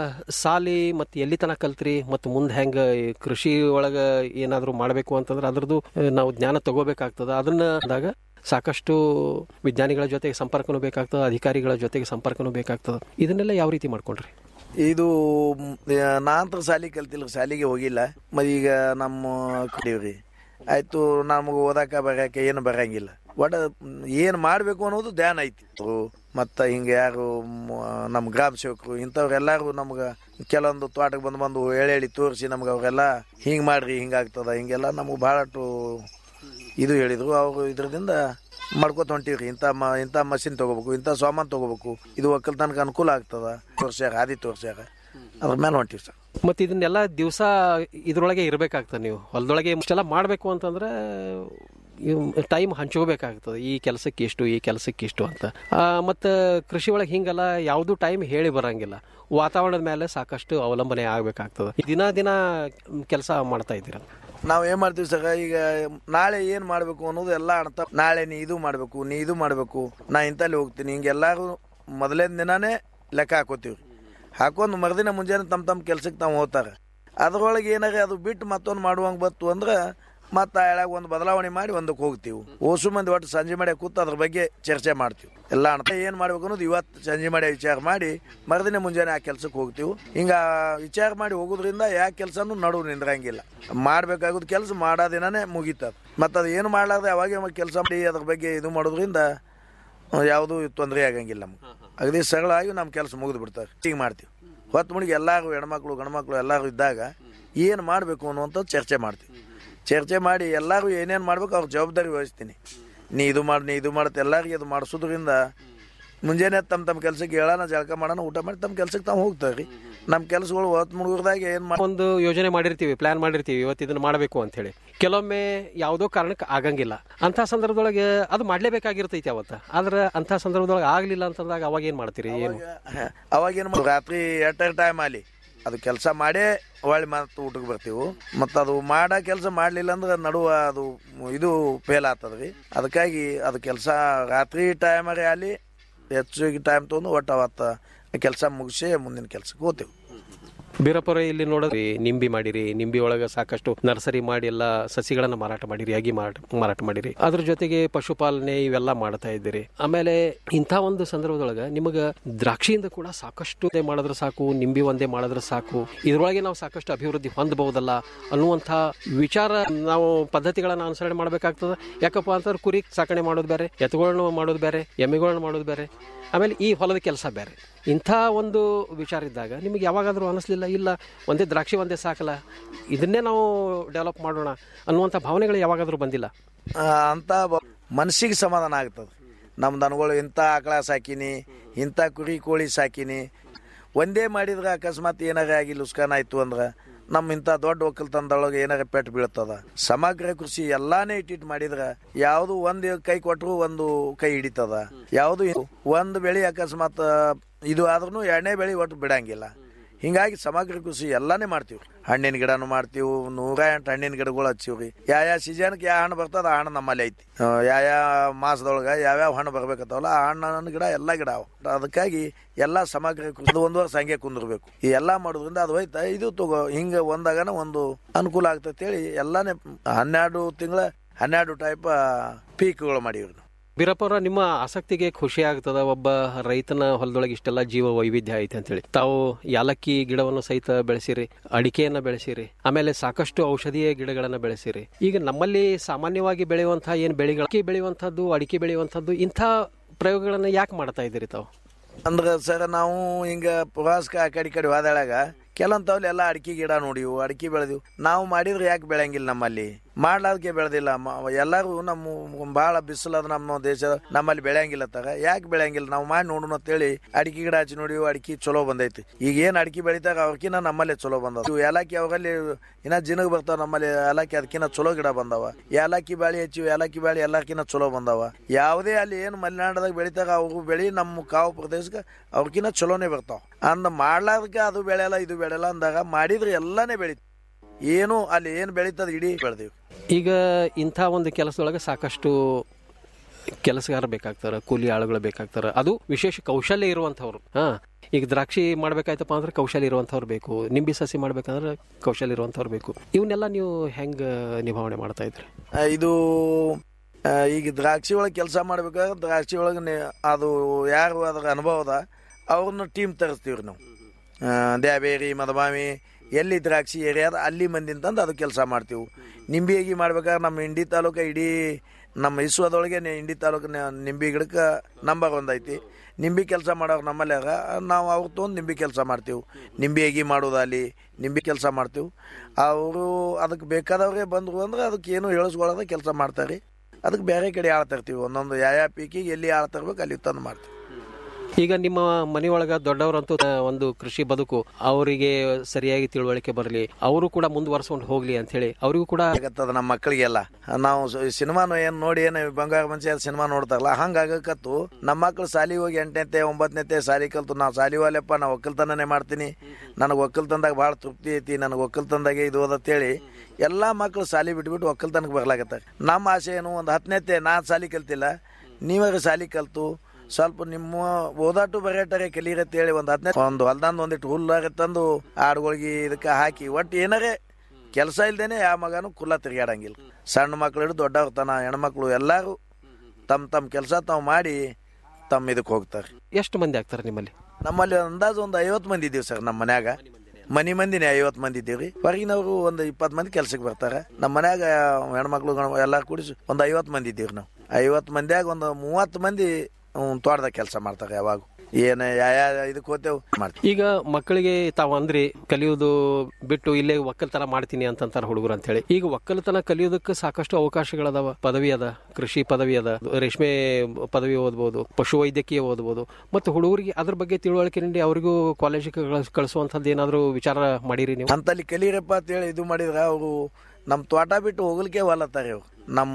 ಸಾಲಿ ಮತ್ತು ಎಲ್ಲಿ ತನಕ ಕಲ್ತ್ರಿ ಮತ್ತು ಮುಂದೆ ಹೆಂಗೆ ಕೃಷಿ ಒಳಗೆ ಏನಾದರೂ ಮಾಡಬೇಕು ಅಂತಂದ್ರೆ ಅದ್ರದ್ದು ಆ, ನಾವು ಜ್ಞಾನ ತಗೋಬೇಕಾಗ್ತದ ಅದನ್ನ ಅಂದಾಗ ಸಾಕಷ್ಟು ವಿಜ್ಞಾನಿಗಳ ಜೊತೆಗೆ ಸಂಪರ್ಕನೂ ಬೇಕಾಗ್ತದೆ ಅಧಿಕಾರಿಗಳ ಜೊತೆಗೆ ಸಂಪರ್ಕನೂ ಬೇಕಾಗ್ತದೆ ಇದನ್ನೆಲ್ಲ ಯಾವ ರೀತಿ ಮಾಡ್ಕೊಂಡ್ರಿ ಇದು ಮ್, ನಾನಂತರ ಶಾಲಿ ಕಲ್ತಿಲ್ಲ ಶಾಲಿಗೆ ಹೋಗಿಲ್ಲ ಮತ್ತೆ ಈಗ ನಮ್ಮ ಕಡೀವ್ರಿ ಆಯ್ತು ನಮಗೆ ಓದಾಕ ಬರಾಕ ಏನು ಬರಂಗಿಲ್ಲ ಒಟ್ಟ ಏನು ಮಾಡಬೇಕು ಅನ್ನೋದು ಧ್ಯಾನ ಐತಿ ಮತ್ತು ಹಿಂಗೆ ಯಾರು ಮ್, ನಮ್ಮ ಗ್ರಾಮ ಸೇವಕರು ಇಂಥವ್ರೆಲ್ಲರೂ ನಮ್ಗೆ ಕೆಲವೊಂದು ತೋಟಕ್ಕೆ ಬಂದು ಬಂದು ಹೇಳಿ ಹೇಳಿ ತೋರಿಸಿ ನಮ್ಗೆ ಅವರೆಲ್ಲ ಹಿಂಗೆ ಮಾಡ್ರಿ ಹಿಂಗಾಗ್ತದ ಹಿಂಗೆಲ್ಲ ನಮ್ಗೆ ಭಾಳಷ್ಟು ಇದು ಹೇಳಿದ್ರು ಅವರು ಇದರಿಂದ ಮಾಡ್ಕೊತ ಹೊಂಟಿವ್ರಿ ಇಂಥ ಮ ಇಂಥ ಮಷಿನ್ ತಗೋಬೇಕು ಇಂಥ ಸಾಮಾನು ತಗೋಬೇಕು ಇದು ಒಕ್ಕಲ್ತನಕ ಅನುಕೂಲ ಆಗ್ತದ ತೋರ್ಸ್ಯಾರ ಆದಿ ತೋರ್ಸ್ಯಾರ ಅದ್ರ ಮೇಲೆ ಹೊಂಟಿವಿ ಸರ್ ಮತ್ತು ಇದನ್ನೆಲ್ಲ ದಿವಸ ಇದ್ರೊಳಗೆ ಇರಬೇಕಾಗ್ತದೆ ನೀವು ಹೊಲದೊಳಗೆ ಇಷ್ಟೆಲ್ಲ ಮಾಡಬೇಕು ಅಂತಂದ್ರೆ ಟೈಮ್ ಹಂಚ್ಕೋಬೇಕಾಗ್ತದೆ ಈ ಕೆಲಸಕ್ಕೆ ಇಷ್ಟು ಈ ಕೆಲಸಕ್ಕೆ ಇಷ್ಟು ಅಂತ ಆ, ಮತ್ತು ಕೃಷಿ ಒಳಗೆ ಹಿಂಗಲ್ಲ ಯಾವುದು ಟೈಮ್ ಹೇಳಿ ಬರಂಗಿಲ್ಲ ವಾತಾವರಣದ ಮೇಲೆ ಸಾಕಷ್ಟು ಅವಲಂಬನೆ ಆಗಬೇಕಾಗ್ತದೆ ದಿನ ದಿನ ಕೆಲಸ ಮಾಡ್ತಾ ಇದ್ದೀರ ನಾವು ಏನ್ ಮಾಡ್ತೀವಿ ಸರ್ ಈಗ ನಾಳೆ ಏನ್ ಮಾಡ್ಬೇಕು ಅನ್ನೋದು ಎಲ್ಲ ಅಣ್ತ ನಾಳೆ ನೀ ಇದು ಮಾಡ್ಬೇಕು ನೀ ಇದು ಮಾಡ್ಬೇಕು ನಾ ಇಂತಲ್ಲಿ ಹೋಗ್ತೀನಿ ಹಿಂಗೆಲ್ಲಾರು ಮೊದಲನೇ ದಿನಾನೇ ಲೆಕ್ಕ ಹಾಕೋತೀವಿ ಹಾಕೊಂಡು ಮರುದಿನ ಮುಂಜಾನೆ ತಮ್ಮ ತಮ್ಮ ಕೆಲ್ಸಕ್ಕೆ ತಾವು ಹೋಗ್ತಾರೆ ಅದ್ರೊಳಗೆ ಏನಾರ ಅದು ಬಿಟ್ಟು ಮತ್ತೊಂದು ಮಾಡುವಂಗೆ ಬತ್ತು ಅಂದ್ರೆ ಮತ್ತೆ ಎಳಾಗ ಒಂದು ಬದಲಾವಣೆ ಮಾಡಿ ಒಂದಕ್ಕೆ ಹೋಗ್ತೀವಿ ಓಸು ಮಂದಿ ಒಟ್ಟು ಸಂಜೆ ಮಾಡಿ ಕೂತು ಅದ್ರ ಬಗ್ಗೆ ಚರ್ಚೆ ಮಾಡ್ತೀವಿ ಎಲ್ಲ ಅಣ್ಣ ಏನು ಮಾಡ್ಬೇಕು ಅನ್ನೋದು ಇವತ್ತು ಸಂಜೆ ಮಾಡಿ ವಿಚಾರ ಮಾಡಿ ಮರುದಿನ ಮುಂಜಾನೆ ಆ ಕೆಲ್ಸಕ್ಕೆ ಹೋಗ್ತೀವಿ ಹಿಂಗ ವಿಚಾರ ಮಾಡಿ ಹೋಗೋದ್ರಿಂದ ಯಾವ ಕೆಲಸನೂ ನಡು ನಿಂದ್ರಂಗಿಲ್ಲ ಮಾಡ್ಬೇಕಾಗೋದು ಕೆಲಸ ಮಾಡೋ ದಿನನೇ ಮುಗೀತದ ಮತ್ತು ಅದು ಏನು ಮಾಡ್ಲಾರ್ದೆ ಅವಾಗ ಕೆಲಸ ಮಾಡಿ ಅದ್ರ ಬಗ್ಗೆ ಇದು ಮಾಡೋದ್ರಿಂದ ಯಾವುದೂ ತೊಂದರೆ ಆಗಂಗಿಲ್ಲ ನಮ್ಗೆ ಅಗದಿ ಸರಳಾಗಿ ನಮ್ಮ ಕೆಲಸ ಮುಗಿದು ಬಿಡ್ತಾರೆ ಹಿಂಗೆ ಮಾಡ್ತೀವಿ ಹೊತ್ತು ಮುಡಿಗೆ ಎಲ್ಲರೂ ಹೆಣ್ಮಕ್ಳು ಗಂಡ್ಮಕ್ಳು ಎಲ್ಲರೂ ಇದ್ದಾಗ ಏನು ಮಾಡಬೇಕು ಅನ್ನುವಂಥ ಚರ್ಚೆ ಮಾಡ್ತೀವಿ ಚರ್ಚೆ ಮಾಡಿ ಎಲ್ಲರೂ ಏನೇನು ಮಾಡ್ಬೇಕು ಅವ್ರ ಜವಾಬ್ದಾರಿ ವಹಿಸ್ತೀನಿ ನೀ ಇದು ಮಾಡಿ ನೀ ಇದು ಮಾಡುತ್ತೆ ಎಲ್ಲರಿಗೆ ಅದು ಮಾಡಿಸೋದ್ರಿಂದ ಮುಂಜಾನೆ ತಮ್ಮ ತಮ್ಮ ಕೆಲಸಕ್ಕೆ ಹೇಳೋಣ ಜಳಕ ಮಾಡೋಣ ಊಟ ಮಾಡಿ ತಮ್ಮ ಕೆಲಸಕ್ಕೆ ತಾವು ಹೋಗ್ತಾರೆ ರೀ ನಮ್ಮ ಕೆಲಸಗಳು ಹೊತ್ತು ಮುಳುಗಿದಾಗ ಏನು ಮಾಡಿ ಒಂದು ಯೋಜನೆ ಮಾಡಿರ್ತೀವಿ ಪ್ಲಾನ್ ಮಾಡಿರ್ತೀವಿ ಇವತ್ತು ಇದನ್ನ ಮಾಡಬೇಕು ಅಂತ ಹೇಳಿ ಕೆಲವೊಮ್ಮೆ ಯಾವುದೋ ಕಾರಣಕ್ಕೆ ಆಗಂಗಿಲ್ಲ ಅಂತ ಸಂದರ್ಭದೊಳಗೆ ಅದು ಮಾಡ್ಲೇಬೇಕಾಗಿರ್ತೈತಿ ಅವತ್ತ ಆದ್ರೆ ಅಂತ ಸಂದರ್ಭದೊಳಗೆ ಆಗ್ಲಿಲ್ಲ ಅಂತಂದಾಗ ಅವಾಗ ಏನ್ ಮಾಡ್ತೀರಿ ಏನು ಅವಾಗ ಏನು ಮಾಡೋದು ರಾತ್ರಿ ಎಟ್ಟ ಟೈಮ್ ಆಗಲಿ ಅದು ಕೆಲಸ ಮಾಡೇ ಹೊಳ್ಳಿ ಮತ್ತೆ ಊಟಕ್ಕೆ ಬರ್ತೀವಿ ಮತ್ತು ಅದು ಮಾಡೋ ಕೆಲಸ ಮಾಡಲಿಲ್ಲ ಅಂದ್ರೆ ನಡುವ ಅದು ಇದು ಫೇಲ್ ಆಗ್ತದ ರೀ ಅದಕ್ಕಾಗಿ ಅದು ಕೆಲಸ ರಾತ್ರಿ ಟೈಮರೇ ಆಗಲಿ ಹೆಚ್ಚಿಗೆ ಟೈಮ್ ತೊಗೊಂಡು ಒಟ್ಟು ಅವತ್ತು ಕೆಲಸ ಮುಗಿಸಿ ಮುಂದಿನ ಕೆಲಸಕ್ಕೆ ಹೋಗ್ತೀವಿ ಬೀರಪ್ಪರ ಇಲ್ಲಿ ನೋಡಿದ್ರಿ ನಿಂಬಿ ಮಾಡಿರಿ ನಿಂಬಿ ಒಳಗೆ ಸಾಕಷ್ಟು ನರ್ಸರಿ ಮಾಡಿ ಎಲ್ಲ ಸಸಿಗಳನ್ನ ಮಾರಾಟ ಮಾಡಿರಿ ಅಗಿ ಮಾರಾಟ ಮಾರಾಟ ಮಾಡಿರಿ ಅದ್ರ ಜೊತೆಗೆ ಪಶುಪಾಲನೆ ಇವೆಲ್ಲ ಮಾಡ್ತಾ ಇದ್ದೀರಿ ಆಮೇಲೆ ಇಂಥ ಒಂದು ಸಂದರ್ಭದೊಳಗೆ ನಿಮಗೆ ದ್ರಾಕ್ಷಿಯಿಂದ ಕೂಡ ಸಾಕಷ್ಟು ಒಂದೇ ಮಾಡಿದ್ರೆ ಸಾಕು ನಿಂಬಿ ಒಂದೇ ಮಾಡಿದ್ರೆ ಸಾಕು ಇದ್ರೊಳಗೆ ನಾವು ಸಾಕಷ್ಟು ಅಭಿವೃದ್ಧಿ ಹೊಂದಬಹುದಲ್ಲ ಅನ್ನುವಂಥ ವಿಚಾರ ನಾವು ಪದ್ಧತಿಗಳನ್ನ ಅನುಸರಣೆ ಮಾಡಬೇಕಾಗ್ತದೆ ಯಾಕಪ್ಪ ಅಂತಂದ್ರೆ ಕುರಿ ಸಾಕಣೆ ಮಾಡೋದು ಬೇರೆ ಎತ್ತುಗಳನ್ನ ಮಾಡೋದು ಬೇರೆ ಎಮ್ಮೆಗಳನ್ನ ಮಾಡೋದು ಬೇರೆ ಆಮೇಲೆ ಈ ಹೊಲದ ಕೆಲಸ ಬೇರೆ ಇಂಥ ಒಂದು ವಿಚಾರ ಇದ್ದಾಗ ನಿಮಗೆ ಯಾವಾಗಾದರೂ ಅನಿಸ್ಲಿಲ್ಲ ಇಲ್ಲ ಒಂದೇ ದ್ರಾಕ್ಷಿ ಒಂದೇ ಸಾಕಲ್ಲ ಇದನ್ನೇ ನಾವು ಡೆವಲಪ್ ಮಾಡೋಣ ಅನ್ನುವಂಥ ಭಾವನೆಗಳು ಯಾವಾಗಾದರೂ ಬಂದಿಲ್ಲ ಆ, ಅಂತ ಮನಸ್ಸಿಗೆ ಸಮಾಧಾನ ಆಗ್ತದೆ ನಮ್ಮ ದನಗಳು ಇಂಥ ಆಕಳ ಸಾಕಿನಿ ಇಂಥ ಕುರಿ ಕೋಳಿ ಸಾಕಿನಿ ಒಂದೇ ಮಾಡಿದ್ರೆ ಅಕಸ್ಮಾತ್ ಏನಾರ ಆಗಿ ಲುಸ್ಕಾನ್ ಆಯ್ತು ಅಂದ್ರೆ ನಮ್ಮ ಇಂಥ ದೊಡ್ಡ ಒಕ್ಕಲ್ತನದೊಳಗೆ ಏನಾರ ಪೆಟ್ಟು ಬೀಳ್ತದ ಸಮಗ್ರ ಕೃಷಿ ಎಲ್ಲಾನೇ ಇಟ್ಟಿಟ್ಟು ಮಾಡಿದ್ರೆ ಯಾವುದು ಒಂದು ಕೈ ಕೊಟ್ಟರು ಒಂದು ಕೈ ಹಿಡಿತದ ಯಾವುದು ಒಂದು ಬೆಳೆ ಅಕಸ್ಮಾತ್ ಇದು ಆದ್ರೂ ಎರಡನೇ ಬೆಳೆ ಒಟ್ಟು ಬಿಡಂಗಿಲ್ಲ ಹಿಂಗಾಗಿ ಸಮಗ್ರ ಕೃಷಿ ಎಲ್ಲಾನೇ ಮಾಡ್ತೀವಿ ಹಣ್ಣಿನ ಗಿಡನು ಮಾಡ್ತೀವಿ ನೂರ ಎಂಟು ಹಣ್ಣಿನ ಗಿಡಗಳು ಹಚ್ಚಿವ್ರಿ ಯಾವ ಯಾವ ಸೀಸನ್ಗೆ ಯಾವ ಹಣ್ಣು ಬರ್ತದ ಆ ಹಣ್ಣು ನಮ್ಮಲ್ಲಿ ಐತಿ ಯಾವ ಯಾವ ಮಾಸದೊಳಗೆ ಯಾವ್ಯಾವ ಹಣ್ಣು ಬರ್ಬೇಕತ್ತವಲ್ಲ ಆ ಹಣ್ಣಿನ ಗಿಡ ಎಲ್ಲ ಗಿಡ ಅವ ಅದಕ್ಕಾಗಿ ಎಲ್ಲ ಸಮಗ್ರ ಕೃಷಿ ಇದು ಒಂದು ವರ್ಷ ಹಂಗೆ ಕುಂದಿರ್ಬೇಕು ಈ ಎಲ್ಲ ಮಾಡೋದ್ರಿಂದ ಅದು ಹೋಯ್ತಾ ಇದು ತಗೋ ಹಿಂಗೆ ಒಂದಾಗನ ಒಂದು ಅನುಕೂಲ ಆಗ್ತೈತೆ ಹೇಳಿ ಎಲ್ಲಾನೇ ಹನ್ನೆರಡು ತಿಂಗಳ ಹನ್ನೆರಡು ಟೈಪ್ ಪೀಕ್ಗಳು ಮಾಡೀವ್ರಿ ನಾವು ಬೀರಪ್ಪರ ನಿಮ್ಮ ಆಸಕ್ತಿಗೆ ಖುಷಿ ಆಗ್ತದ ಒಬ್ಬ ರೈತನ ಹೊಲದೊಳಗೆ ಇಷ್ಟೆಲ್ಲ ಜೀವ ವೈವಿಧ್ಯ ಐತೆ ಅಂತೇಳಿ ತಾವು ಯಾಲಕ್ಕಿ ಗಿಡವನ್ನು ಸಹಿತ ಬೆಳೆಸಿರಿ ಅಡಿಕೆಯನ್ನ ಬೆಳೆಸಿರಿ ಆಮೇಲೆ ಸಾಕಷ್ಟು ಔಷಧೀಯ ಗಿಡಗಳನ್ನ ಬೆಳೆಸಿರಿ ಈಗ ನಮ್ಮಲ್ಲಿ ಸಾಮಾನ್ಯವಾಗಿ ಬೆಳೆಯುವಂತಹ ಏನ್ ಬೆಳೆಗಳು ಅಡಿಕೆ ಬೆಳೆಯುವಂತದ್ದು ಅಡಿಕೆ ಬೆಳೆಯುವಂತದ್ದು ಇಂಥ ಪ್ರಯೋಗಗಳನ್ನ ಯಾಕೆ ಮಾಡ್ತಾ ಇದ್ದೀರಿ ತಾವು ಅಂದ್ರೆ ಸರ್ ನಾವು ಹಿಂಗ ಪ್ರವಾಸಕ್ಕೆ ಆ ಕಡೆ ಈ ಕಡೆ ಹೋದಾಳಾಗ ಕೆಲವೊಂತವ್ಲಿ ಎಲ್ಲ ಅಡಿಕೆ ಗಿಡ ನೋಡಿವು ಅಡಿಕೆ ಬೆಳೆದಿವು ನಾವು ಮಾಡಿದ್ರೆ ಯಾಕೆ ಬೆಳೆಯಂಗಿಲ್ಲ ನಮ್ಮಲ್ಲಿ ಮಾಡ್ಲಾದಕ್ಕೆ ಬೆಳೆದಿಲ್ಲ ಮ- ಎಲ್ಲರೂ ನಮ್ಮ ಭಾಳ ಬಿಸಿಲದ ನಮ್ಮ ದೇಶ ನಮ್ಮಲ್ಲಿ ಬೆಳೆಯಂಗಿಲ್ಲ ತರ ಯಾಕೆ ಬೆಳೆಯಂಗಿಲ್ಲ ನಾವು ಮಾಡಿ ನೋಡೋಣ ಅಂತೇಳಿ ಅಡಿಕೆ ಗಿಡ ಹಚ್ಚಿ ನೋಡಿವು ಅಡಿಕೆ ಚಲೋ ಬಂದೈತಿ ಈಗ ಏನ್ ಅಡಿಕೆ ಬೆಳಿತಾರ ಅವ್ರಕಿನ ನಮ್ಮಲ್ಲೇ ಚಲೋ ಬಂದವ ಇವು ಏಲಕ್ಕಿ ಅವರಲ್ಲಿ ಇನ್ನ ಜಿನಗ್ ಬರ್ತಾವ ನಮ್ಮಲ್ಲಿ ಏಲಕ್ಕಿ ಅದಕ್ಕಿಂತ ಚಲೋ ಗಿಡ ಬಂದವ ಏಲಕ್ಕಿ ಬಾಳಿ ಹಚ್ಚಿವಿ ಏಲಕ್ಕಿ ಬಾಳಿ ಎಲ್ಲಕ್ಕಿಂತ ಚಲೋ ಬಂದವ ಯಾವುದೇ ಅಲ್ಲಿ ಏನು ಮಲೆನಾಡದಾಗ ಬೆಳಿತಾರ ಅವ್ರು ಬೆಳಿ ನಮ್ಮ ಕಾವು ಪ್ರದೇಶಕ್ಕೆ ಅವ್ರಕಿಂತ ಚಲೋನೇ ಬರ್ತಾವ ಅಂದ ಮಾಡ್ಲಾರ್ದಕ್ಕೆ ಅದು ಬೆಳೆಯಲ್ಲ ಇದು ಬೆಳೆಯಲ್ಲ ಅಂದಾಗ ಮಾಡಿದ್ರೆ ಎಲ್ಲಾನೇ ಬೆಳಿತ ಏನು ಅಲ್ಲಿ ಏನು ಬೆಳೀತದ ಇಡೀ ಬೆಳೆದಿವಿ ಈಗ ಇಂಥ ಒಂದು ಕೆಲಸದೊಳಗೆ ಸಾಕಷ್ಟು ಕೆಲಸಗಾರ ಬೇಕಾಗ್ತಾರ ಕೂಲಿ ಆಳುಗಳು ಬೇಕಾಗ್ತಾರ ಅದು ವಿಶೇಷ ಕೌಶಲ್ಯ ಇರುವಂಥವ್ರು ಹಾ ಈಗ ದ್ರಾಕ್ಷಿ ಮಾಡ್ಬೇಕಾಯ್ತಪ್ಪ ಅಂದ್ರೆ ಕೌಶಲ್ಯ ಇರುವಂಥವ್ರು ಬೇಕು ನಿಂಬಿ ಸಸಿ ಮಾಡ್ಬೇಕಂದ್ರೆ ಕೌಶಲ್ಯ ಇರುವಂಥವ್ರು ಬೇಕು ಇವನ್ನೆಲ್ಲ ನೀವು ಹೆಂಗ ನಿಭಾವಣೆ ಮಾಡ್ತಾ ಇದ್ರಿ ಆ, ಇದು ಆ, ಈಗ ದ್ರಾಕ್ಷಿ ಒಳಗೆ ಕೆಲಸ ಮಾಡ್ಬೇಕಾದ್ರೆ ದ್ರಾಕ್ಷಿ ಒಳಗೆ ನೆ- ಅದು ಯಾರು ಅದ್ರ ಅನುಭವ ಅದ ಅವ್ರನ್ನ ಟೀಮ್ ತರಿಸ್ತೀವ್ರಿ ನಾವು ಆ, ದ್ಯಾಬೇರಿ ಮದಮಾಮಿ ಎಲ್ಲಿ ದ್ರಾಕ್ಷಿ ಏರಿಯಾದ ಅಲ್ಲಿ ಮಂದಿನ ತಂದು ಅದು ಕೆಲಸ ಮಾಡ್ತೀವಿ ನಿಂಬಿಯಾಗಿ ಮಾಡ್ಬೇಕಾದ್ರೆ ನಮ್ಮ ಇಂಡಿ ತಾಲೂಕು ಇಡೀ ನಮ್ಮ ವಿಶ್ವದೊಳಗೆ ನೆ- ಇಂಡಿ ತಾಲೂಕು ನಿಂಬಿ ಗಿಡಕ್ಕೆ ನಂಬರ್ ಒಂದು ಐತಿ ನಿಂಬಿ ಕೆಲಸ ಮಾಡೋರು ನಮ್ಮಲ್ಲಿ ಅದ ನಾವು ಅವ್ರು ತೊಗೊಂಡು ನಿಂಬಿ ಕೆಲಸ ಮಾಡ್ತೀವಿ ನಿಂಬಿ ಅಗಿ ಮಾಡೋದಲ್ಲಿ ನಿಂಬಿ ಕೆಲಸ ಮಾಡ್ತೀವಿ ಅವರು ಅದಕ್ಕೆ ಬೇಕಾದವ್ರೆ ಬಂದರು ಅಂದ್ರೆ ಅದಕ್ಕೆ ಏನು ಹೇಳಿಸ್ಕೊಳ್ಳೋದ ಕೆಲಸ ಮಾಡ್ತಾರೆ ಅದಕ್ಕೆ ಬೇರೆ ಕಡೆ ಆಳ್ತಾ ಇರ್ತೀವಿ ಒಂದೊಂದು ಯಾವ ಯಾವ ಪೀಕಿಗೆ ಎಲ್ಲಿ ಆಳ್ತಾ ಇರ್ಬೇಕು ಅಲ್ಲಿ ತಂದು ಮಾಡ್ತೀವಿ ಈಗ ನಿಮ್ಮ ಮನೆಯೊಳಗ ದೊಡ್ಡವರಂತೂ ಆ, ಒಂದು ಕೃಷಿ ಬದುಕು ಅವರಿಗೆ ಸರಿಯಾಗಿ ತಿಳುವಳಿಕೆ ಬರಲಿ ಅವರು ಕೂಡ ಮುಂದುವರ್ಸ್ಕೊಂಡು ಹೋಗ್ಲಿ ಅಂತ ಹೇಳಿ ಅವರಿಗೂ ಕೂಡ ಆಗತ್ತದ ನಮ್ಮ ಮಕ್ಕಳಿಗೆಲ್ಲ ನಾವು ಸಿನಿಮಾನು ಏನ್ ನೋಡಿ ಏನು ಬಂಗಾರ ಮನುಷ್ಯ ಸಿನಿಮಾ ನೋಡ್ತಾರಲ್ಲ ಹಂಗ ಆಗಕತ್ತು ನಮ್ಮ ಮಕ್ಕಳು ಸಾಲಿ ಹೋಗಿ ಎಂಟನೇತೆ ಒಂಬತ್ತನೇತೆ ಸಾಲಿ ಕಲ್ತು ನಾವು ಸಾಲಿ ಹೋಗ್ಲಪ್ಪ ನಾ ಒಕ್ಕಲ್ತನನೇ ಮಾಡ್ತೀನಿ ನನಗೆ ಒಕ್ಕಲ್ತನದಾಗ ಭಾಳ ತೃಪ್ತಿ ಐತಿ ನನಗೆ ಒಕ್ಕಲ್ತನದಾಗೆ ಇದು ಓದತ್ತೇಳಿ ಎಲ್ಲ ಮಕ್ಕಳು ಸಾಲಿ ಬಿಟ್ಬಿಟ್ಟು ಒಕ್ಕಲ್ತನಕ್ಕೆ ಬರ್ಲಾಕತ್ತಾರೆ ನಮ್ಮ ಆಸೆ ಏನು ಒಂದು ಹತ್ತನೇತೆ ನಾನು ಸಾಲಿ ಕಲ್ತಿಲ್ಲ ನೀವಾಗ ಸಾಲಿ ಕಲ್ತು ಸ್ವಲ್ಪ ನಿಮ್ಮ ಓದಾಟು ಬರೇಟರೆ ಕಲೀರತ್ತೇಳಿ ಒಂದು ಹತ್ತನೇ ಒಂದು ಹೊಲ್ದಂದು ಒಂದಿಟ್ಟು ಹುಲ್ಲಾಗ ತಂದು ಆಡುಗಳಿಗೆ ಇದಕ್ಕೆ ಹಾಕಿ ಒಟ್ಟು ಏನಾರೇ ಕೆಲಸ ಇಲ್ದೇನೆ ಯಾವ ಮಗನೂ ಕುಲ್ಲ ತಿರುಗಾಡಂಗಿಲ್ಲ ಸಣ್ಣ ಮಕ್ಳು ಹಿಡಿದು ದೊಡ್ಡವ್ರ ತನ ಹೆಣ್ಮಕ್ಳು ಎಲ್ಲರೂ ತಮ್ಮ ತಮ್ಮ ಕೆಲಸ ತಾವು ಮಾಡಿ ತಮ್ಮ ಇದಕ್ಕೆ ಹೋಗ್ತಾರೆ ಎಷ್ಟು ಮಂದಿ ಆಗ್ತಾರೆ ನಿಮ್ಮಲ್ಲಿ ನಮ್ಮಲ್ಲಿ ಅಂದಾಜು ಒಂದು ಐವತ್ತು ಮಂದಿ ಇದೀವಿ ಸರ್ ನಮ್ಮ ಮನ್ಯಾಗ ಮನಿ ಮಂದಿನೇ ಐವತ್ತು ಮಂದಿ ಇದ್ದೀವಿ ಹೊರಗಿನವರು ಒಂದು ಇಪ್ಪತ್ತು ಮಂದಿ ಕೆಲ್ಸಕ್ಕೆ ಬರ್ತಾರೆ ನಮ್ಮ ಮನ್ಯಾಗ ಹೆಣ್ಮಕ್ಳು ಗಣ ಎಲ್ಲ ಕೂಡಿಸಿ ಒಂದು ಐವತ್ತು ಮಂದಿ ಇದ್ದೀವಿ ನಾವು ಐವತ್ತು ಮಂದಿಯಾಗ ಒಂದು ಮೂವತ್ತು ಮಂದಿ ತೋಟದಾಗ ಕೆಲಸ ಮಾಡ್ತಾರೆ ಯಾವಾಗ ಏನು ಯಾವ ಇದಕ್ಕೆ ಹೋಗ್ತೇವೆ ಮಾಡ್ತೀವಿ ಈಗ ಮಕ್ಕಳಿಗೆ ತಾವು ಅಂದ್ರಿ ಕಲಿಯೋದು ಬಿಟ್ಟು ಇಲ್ಲೇ ಒಕ್ಕಲ್ತನ ಮಾಡ್ತೀನಿ ಅಂತಂತಾರ ಹುಡುಗರು ಅಂತ ಹೇಳಿ ಈಗ ಒಕ್ಕಲ್ತನ ಕಲಿಯೋದಕ್ಕೆ ಸಾಕಷ್ಟು ಅವಕಾಶಗಳದಾವ ಪದವಿ ಅದ ಕೃಷಿ ಪದವಿ ಅದ ರೇಷ್ಮೆ ಪದವಿ ಓದ್ಬೋದು ಪಶು ವೈದ್ಯಕೀಯ ಓದ್ಬೋದು ಮತ್ತು ಹುಡುಗರಿಗೆ ಅದ್ರ ಬಗ್ಗೆ ತಿಳುವಳಿಕೆ ನೀಡಿ ಅವರಿಗೂ ಕಾಲೇಜಿಗೆ ಕಳಿಸುವಂಥದ್ದು ಏನಾದರೂ ವಿಚಾರ ಮಾಡಿರಿ ನೀವು ಅಂತಲ್ಲಿ ಕಲೀರಪ್ಪ ಅಂತೇಳಿ ಇದು ಮಾಡಿದ್ರೆ ಅವರು ನಮ್ಮ ತೋಟ ಬಿಟ್ಟು ಹೋಗ್ಲಿಕ್ಕೆ ಹೊಲತ್ತಾರೆ ಅವ್ರು ನಮ್ಮ